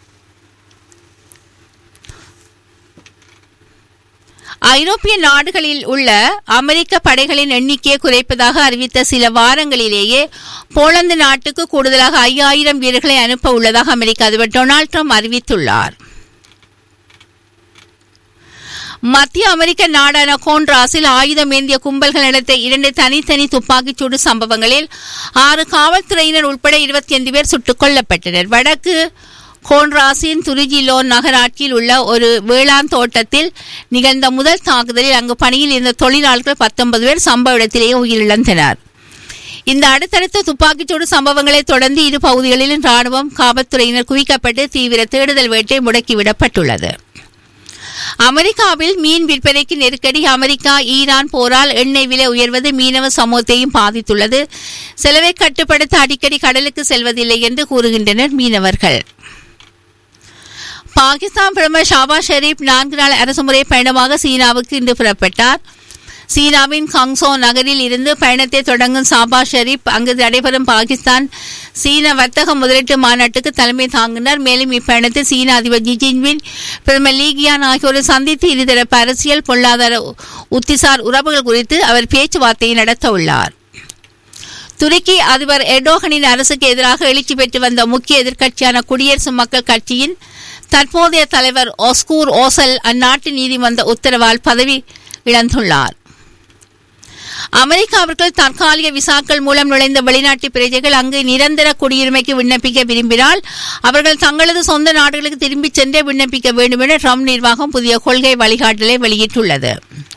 ஐரோப்பிய நாடுகளில் உள்ள அமெரிக்க படைகளின் எண்ணிக்கையை குறைப்பதாக அறிவித்த சில வாரங்களிலேயே போலந்து நாட்டுக்கு கூடுதலாக ஐயாயிரம் வீரர்களை அனுப்ப உள்ளதாக அமெரிக்க அதிபர் டொனால்ட் ட்ரம்ப் அறிவித்துள்ளார் மத்திய அமெரிக்க நாடான கோன்ராஸில் ஆயுதம் ஏந்திய கும்பல்கள் நடத்த இரண்டு தனித்தனி துப்பாக்கிச்சூடு சம்பவங்களில் ஆறு காவல்துறையினர் உட்பட இருபத்தி ஐந்து பேர் சுட்டுக் கொல்லப்பட்டனர் வடக்கு கோன்ராஸின் துருஜிலோ நகராட்சியில் உள்ள ஒரு வேளாண் தோட்டத்தில் நிகழ்ந்த முதல் தாக்குதலில் அங்கு பணியில் இருந்த தொழிலாளர்கள் பத்தொன்பது பேர் சம்பவ இடத்திலேயே உயிரிழந்தனர் இந்த அடுத்தடுத்த துப்பாக்கிச்சூடு சம்பவங்களை தொடர்ந்து இரு பகுதிகளிலும் ராணுவம் காவல்துறையினர் குவிக்கப்பட்டு தீவிர தேடுதல் வேட்டை முடக்கிவிடப்பட்டுள்ளது அமெரிக்காவில் மீன் விற்பனைக்கு நெருக்கடி அமெரிக்கா ஈரான் போரால் எண்ணெய் விலை உயர்வது மீனவ சமூகத்தையும் பாதித்துள்ளது செலவை கட்டுப்படுத்த அடிக்கடி கடலுக்கு செல்வதில்லை என்று கூறுகின்றனர் மீனவர்கள் பாகிஸ்தான் பிரதமர் ஷாபாஸ் ஷெரீப் நான்கு நாள் அரசுமுறை பயணமாக சீனாவுக்கு இன்று புறப்பட்டார் சீனாவின் காங்சோ நகரில் இருந்து பயணத்தை தொடங்கும் சாபாஸ் ஷெரீப் அங்கு நடைபெறும் பாகிஸ்தான் சீன வர்த்தக முதலீட்டு மாநாட்டுக்கு தலைமை தாங்கினார் மேலும் இப்பயணத்தில் சீன அதிபர் ஜி ஜின்பின் பிரதமர் லீகியான் ஆகியோரை சந்தித்து இருதரப்பு அரசியல் பொருளாதார உத்திசார் உறவுகள் குறித்து அவர் பேச்சுவார்த்தையை நடத்த உள்ளார் துருக்கி அதிபர் எர்டோகனின் அரசுக்கு எதிராக எழுச்சி பெற்று வந்த முக்கிய எதிர்க்கட்சியான குடியரசு மக்கள் கட்சியின் தற்போதைய தலைவர் ஒஸ்கூர் ஓசல் அந்நாட்டு நீதிமன்ற உத்தரவால் பதவி இழந்துள்ளார் அமெரிக்காவிற்குள் தற்காலிக விசாக்கள் மூலம் நுழைந்த வெளிநாட்டு பிரஜைகள் அங்கு நிரந்தர குடியுரிமைக்கு விண்ணப்பிக்க விரும்பினால் அவர்கள் தங்களது சொந்த நாடுகளுக்கு திரும்பிச் சென்றே விண்ணப்பிக்க வேண்டும் என ட்ரம்ப் நிர்வாகம் புதிய கொள்கை வழிகாட்டலை வெளியிட்டுள்ளது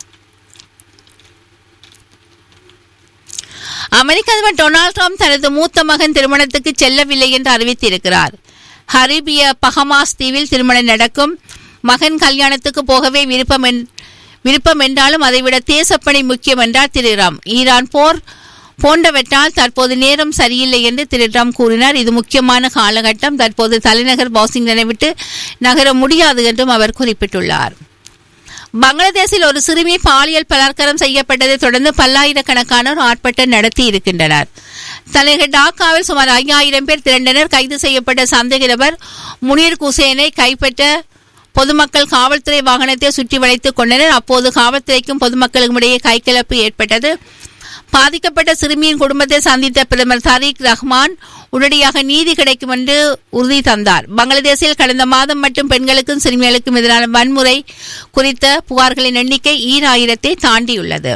அமெரிக்க அதிபர் டொனால்டு ட்ரம்ப் தனது மூத்த மகன் திருமணத்துக்கு செல்லவில்லை என்று அறிவித்திருக்கிறார் ஹரிபிய பஹமாஸ் தீவில் திருமணம் நடக்கும் மகன் கல்யாணத்துக்கு போகவே விருப்பம் என்- விருப்பம் என்றாலும் அதைவிட தேசப்பணி முக்கியம் என்றார் திரு ராம் ஈரான் போர் போன்றவற்றால் தற்போது நேரம் சரியில்லை என்று திரு ட்ரம்ப் கூறினார் இது முக்கியமான காலகட்டம் தற்போது தலைநகர் வாஷிங்டனை விட்டு நகர முடியாது என்றும் அவர் குறிப்பிட்டுள்ளார் பங்களாதேஷில் ஒரு சிறுமி பாலியல் பலாத்காரம் செய்யப்பட்டதை தொடர்ந்து பல்லாயிரக்கணக்கானோர் ஆர்ப்பாட்டம் நடத்தி இருக்கின்றனர் தலைநகர் டாக்காவில் சுமார் ஐயாயிரம் பேர் திரண்டனர் கைது செய்யப்பட்ட சந்தேக நபர் முனீர் குசேனை கைப்பற்ற பொதுமக்கள் காவல்துறை வாகனத்தை சுற்றி வளைத்துக் கொண்டனர் அப்போது காவல்துறைக்கும் பொதுமக்களுக்கும் இடையே கைகலப்பு ஏற்பட்டது பாதிக்கப்பட்ட சிறுமியின் குடும்பத்தை சந்தித்த பிரதமர் தரீக் ரஹ்மான் உடனடியாக நீதி கிடைக்கும் என்று உறுதி தந்தார் பங்களாதேஷில் கடந்த மாதம் மட்டும் பெண்களுக்கும் சிறுமிகளுக்கும் எதிரான வன்முறை குறித்த புகார்களின் எண்ணிக்கை ஈராயிரத்தை தாண்டியுள்ளது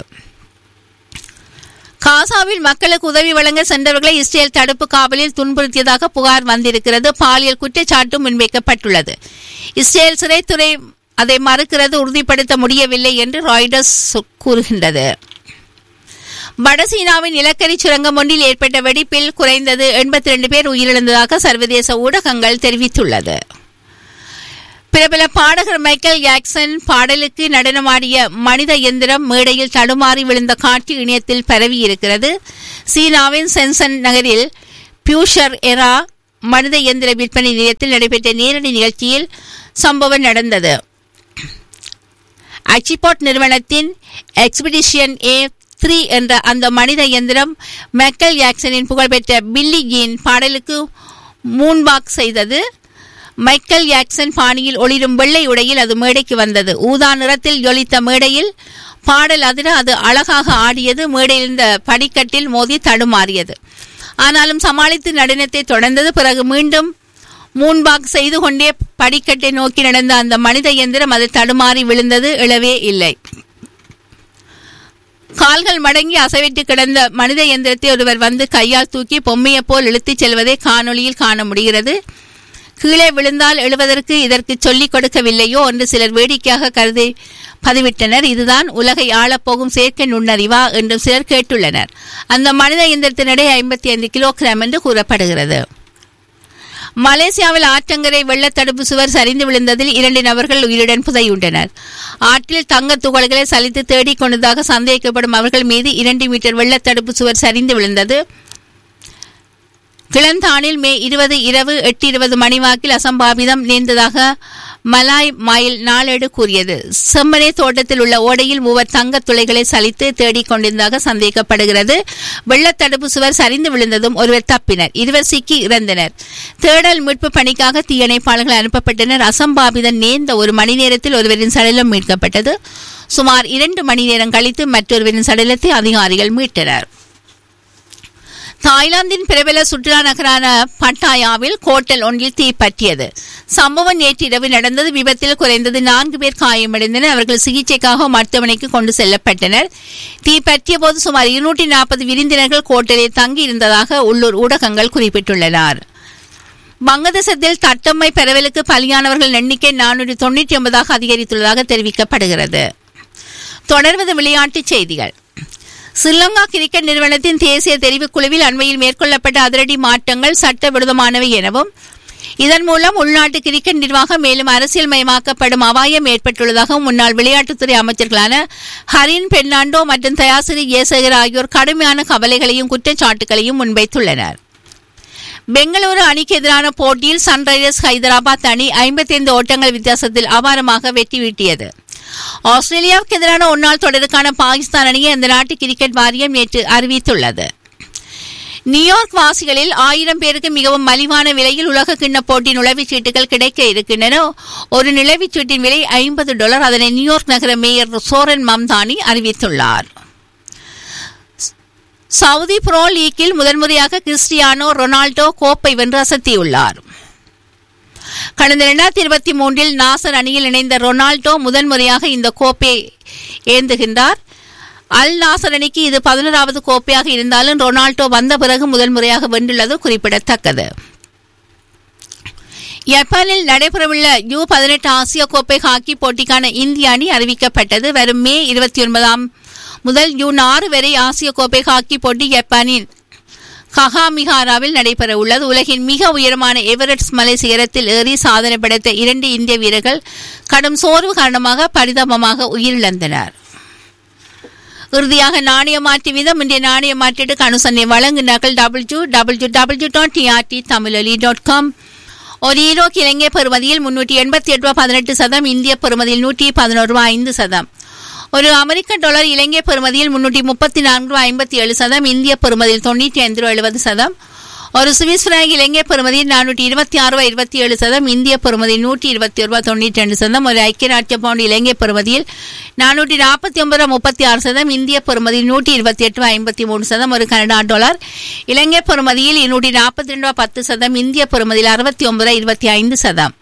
காசாவில் மக்களுக்கு உதவி வழங்க சென்றவர்களை இஸ்ரேல் தடுப்பு காவலில் துன்புறுத்தியதாக புகார் வந்திருக்கிறது பாலியல் குற்றச்சாட்டும் முன்வைக்கப்பட்டுள்ளது இஸ்ரேல் சிறைத்துறை அதை மறுக்கிறது உறுதிப்படுத்த முடியவில்லை என்று ராய்டர்ஸ் கூறுகின்றது வடசீனாவின் நிலக்கரி சுரங்கம் ஒன்றில் ஏற்பட்ட வெடிப்பில் குறைந்தது எண்பத்தி ரெண்டு பேர் உயிரிழந்ததாக சர்வதேச ஊடகங்கள் தெரிவித்துள்ளது பிரபல பாடகர் மைக்கேல் ஜாக்சன் பாடலுக்கு நடனமாடிய மனித எந்திரம் மேடையில் தடுமாறி விழுந்த காட்சி இணையத்தில் பரவியிருக்கிறது சீனாவின் சென்சன் நகரில் பியூஷர் எரா மனித எந்திர விற்பனை நிலையத்தில் நடைபெற்ற நேரடி நிகழ்ச்சியில் சம்பவம் நடந்தது அச்சிபாட் நிறுவனத்தின் எக்ஸ்பிடிஷன் ஏ த்ரீ என்ற அந்த மனித எந்திரம் மைக்கேல் ஜாக்சனின் புகழ்பெற்ற பில்லி ஜீன் பாடலுக்கு மூன்பாக் செய்தது மைக்கேல் ஜாக்சன் பாணியில் ஒளிரும் வெள்ளை உடையில் அது மேடைக்கு வந்தது ஊதா நிறத்தில் ஜொலித்த மேடையில் பாடல் அதிர அது அழகாக ஆடியது மேடையில் இருந்த படிக்கட்டில் மோதி தடுமாறியது ஆனாலும் சமாளித்து நடனத்தை தொடர்ந்தது பிறகு மீண்டும் மூன்பாக் செய்து கொண்டே படிக்கட்டை நோக்கி நடந்த அந்த மனித இயந்திரம் அது தடுமாறி விழுந்தது இழவே இல்லை கால்கள் மடங்கி அசைவிட்டு கிடந்த மனித இயந்திரத்தை ஒருவர் வந்து கையால் தூக்கி பொம்மையைப் போல் இழுத்துச் செல்வதை காணொளியில் காண முடிகிறது கீழே விழுந்தால் எழுவதற்கு இதற்கு சொல்லிக் கொடுக்கவில்லையோ என்று சிலர் வேடிக்கையாக கருதி பதிவிட்டனர் இதுதான் உலகை ஆளப்போகும் செயற்கை நுண்ணறிவா என்று சிலர் கேட்டுள்ளனர் அந்த மனித இயந்திரத்தின் எடை ஐம்பத்தி ஐந்து கிலோகிராம் என்று கூறப்படுகிறது மலேசியாவில் ஆற்றங்கரை வெள்ளத்தடுப்பு சுவர் சரிந்து விழுந்ததில் இரண்டு நபர்கள் உயிருடன் புதையுண்டனர் ஆற்றில் தங்க துகள்களை சலித்து தேடிக் கொண்டதாக சந்தேகிக்கப்படும் அவர்கள் மீது இரண்டு மீட்டர் வெள்ளத்தடுப்பு சுவர் சரிந்து விழுந்தது கிளந்தானில் மே இருபது இரவு எட்டு இருபது மணிவாக்கில் அசம்பாவிதம் நேர்ந்ததாக மலாய் மாயில் நாளேடு கூறியது செம்மனே தோட்டத்தில் உள்ள ஓடையில் மூவர் தங்கத் துளைகளை சலித்து தேடிக் கொண்டிருந்ததாக சந்தேகிக்கப்படுகிறது வெள்ளத்தடுப்பு சுவர் சரிந்து விழுந்ததும் ஒருவர் தப்பினர் இருவர் சிக்கி இறந்தனர் தேடல் மீட்பு பணிக்காக தீயணைப்பாளர்கள் அனுப்பப்பட்டனர் அசம்பாவிதம் நேர்ந்த ஒரு மணி நேரத்தில் ஒருவரின் சடலம் மீட்கப்பட்டது சுமார் இரண்டு மணி நேரம் கழித்து மற்றொருவரின் சடலத்தை அதிகாரிகள் மீட்டனர் தாய்லாந்தின் பிரபல சுற்றுலா நகரான பட்டாயாவில் கோட்டல் ஒன்றில் தீ பற்றியது சம்பவம் நேற்றிரவு நடந்தது விபத்தில் குறைந்தது நான்கு பேர் காயமடைந்தனர் அவர்கள் சிகிச்சைக்காக மருத்துவமனைக்கு கொண்டு செல்லப்பட்டனர் தீ பற்றிய போது சுமார் இருநூற்றி நாற்பது விருந்தினர்கள் கோட்டலில் தங்கியிருந்ததாக உள்ளூர் ஊடகங்கள் குறிப்பிட்டுள்ளனர் வங்கதேசத்தில் தட்டம்மை பரவலுக்கு பலியானவர்கள் எண்ணிக்கை நானூற்றி தொண்ணூற்றி ஒன்பதாக அதிகரித்துள்ளதாக தெரிவிக்கப்படுகிறது தொடர்வது விளையாட்டுச் செய்திகள் ஸ்ரீலங்கா கிரிக்கெட் நிறுவனத்தின் தேசிய தெரிவுக்குழுவில் அண்மையில் மேற்கொள்ளப்பட்ட அதிரடி மாற்றங்கள் சட்டவிரோதமானவை எனவும் இதன் மூலம் உள்நாட்டு கிரிக்கெட் நிர்வாகம் மேலும் அரசியல்மயமாக்கப்படும் அபாயம் ஏற்பட்டுள்ளதாகவும் முன்னாள் விளையாட்டுத்துறை அமைச்சர்களான ஹரின் பெர்னாண்டோ மற்றும் தயாசிரி ஜெயசேகர் ஆகியோர் கடுமையான கவலைகளையும் குற்றச்சாட்டுகளையும் முன்வைத்துள்ளனர் பெங்களூரு அணிக்கு எதிரான போட்டியில் சன்ரைசர்ஸ் ஹைதராபாத் அணி ஐம்பத்தைந்து ஓட்டங்கள் வித்தியாசத்தில் அபாரமாக வெற்றி வீட்டியது ஆஸ்திரேலியாவுக்கு எதிரான ஒன்னாள் தொடருக்கான பாகிஸ்தான் அணியை அந்த நாட்டு கிரிக்கெட் வாரியம் நேற்று அறிவித்துள்ளது நியூயார்க் வாசிகளில் ஆயிரம் பேருக்கு மிகவும் மலிவான விலையில் உலக கிண்ண போட்டி நுழைவுச் சீட்டுகள் கிடைக்க இருக்கின்றன ஒரு நுழைவுச் சீட்டின் விலை ஐம்பது டாலர் அதனை நியூயார்க் நகர மேயர் சோரன் மம்தானி அறிவித்துள்ளார் சவுதி புரோ லீக்கில் முதன்முறையாக கிறிஸ்டியானோ ரொனால்டோ கோப்பை வென்று அசத்தியுள்ளார் கடந்த இரண்டாயிரத்தி இருபத்தி மூன்றில் நாசர் அணியில் இணைந்த ரொனால்டோ முதன்முறையாக இந்த கோப்பை ஏந்துகின்றார் அல் நாசர் அணிக்கு இது பதினோராவது கோப்பையாக இருந்தாலும் ரொனால்டோ வந்த பிறகு முதல் முறையாக வென்றுள்ளது குறிப்பிடத்தக்கது ஜப்பானில் நடைபெறவுள்ள யூ பதினெட்டு ஆசிய கோப்பை ஹாக்கி போட்டிக்கான இந்திய அணி அறிவிக்கப்பட்டது வரும் மே இருபத்தி ஒன்பதாம் முதல் ஜூன் ஆறு வரை ஆசிய கோப்பை ஹாக்கி போட்டி ஜப்பானின் ககாமிகாராவில் நடைபெற உள்ளது உலகின் மிக உயரமான எவரெஸ்ட் மலை சிகரத்தில் ஏறி சாதனை படைத்த இரண்டு இந்திய வீரர்கள் கடும் சோர்வு காரணமாக பரிதாபமாக உயிரிழந்தனர் இறுதியாக நாணய மாற்று வீதம் இன்றைய நாணய மாற்றீட்டுக்கு அனுசரணை வழங்குகிறார்கள் W W W dot TRT Tamiloli dot com ஒரு ஈரோக்கு இலங்கை பெறுமதியில் முன்னூற்றி எண்பத்தி எட்டு ரூபா பதினெட்டு சதம் இந்திய பெறுமதியில் நூற்றி பதினோரு ரூபா ஐந்து சதம் ஒரு அமெரிக்க டாலர் இலங்கை பெறுமதியில் முன்னூற்றி முப்பத்தி நான்கு ரூபா ஐம்பத்தி ஏழு சதம் இந்திய பெறுமதியில் தொண்ணூற்றி ஐந்து ரூபா எழுபது சதம் ஒரு சுவிஸ் பிராங்க் இலங்கை பெறுமதி நானூற்றி இருபத்தி ஆறு ரூபாய் இருபத்தி ஏழு சதம் இந்திய பெறுமதி நூற்றி இருபத்தி ரூபாய் தொண்ணூற்றி ரெண்டு சதம் ஒரு ஐக்கிய நாட்டிய பவுண்ட் இலங்கை பெறுமதியில் நானூற்றி நாற்பத்தி ஒன்பது ரூபாய் முப்பத்தி ஆறு சதம் இந்திய பெறுமதி நூற்றி இருபத்தி எட்டு ரூபாய் ஐம்பத்தி மூணு சதம் ஒரு கனடா டாலர் இலங்கை பெறுமதியில் இருநூற்றி நாற்பத்தி ரெண்டு ரூபாய் பத்து சதம் இந்திய பெறுமதியில் அறுபத்தி ஒன்பது ரூபாய் இருபத்தி ஐந்து சதம்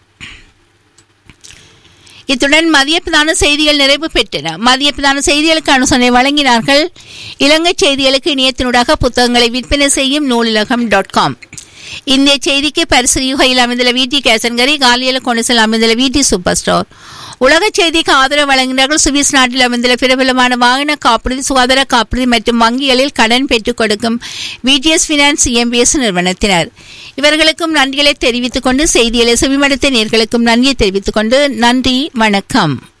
இத்துடன் மதிய பிரதான செய்திகள் நிறைவு பெற்றன மதிய பிரதான செய்திகளுக்கு அனுசரணை வழங்கினார்கள் இலங்கை செய்திகளுக்கு இணையத்தினூடாக புத்தகங்களை விற்பனை செய்யும் நூலிலகம் டாட் காம் இந்திய செய்திக்கு பரிசு யுகையில் அமைந்துள்ள வீட்டி கேசன்கரி காலியல கொனிசல் அமைந்துள்ள வீட்டி சூப்பர் ஸ்டோர் உலக செய்திக்கு ஆதரவு வழங்கினார்கள் சுவிஸ் நாட்டில் அமைந்துள்ள பிரபலமான வாகன காப்புறுதி சுகாதார காப்புறுதி மற்றும் வங்கிகளில் கடன் பெற்றுக் கொடுக்கும் விடிஎஸ் பினான்ஸ் எம்பிஎஸ் நிறுவனத்தினர் இவர்களுக்கும் நன்றிகளை தெரிவித்துக் கொண்டு செய்திகளை செவிமடுத்த நேர்களுக்கும் நன்றியை தெரிவித்துக் கொண்டு நன்றி வணக்கம்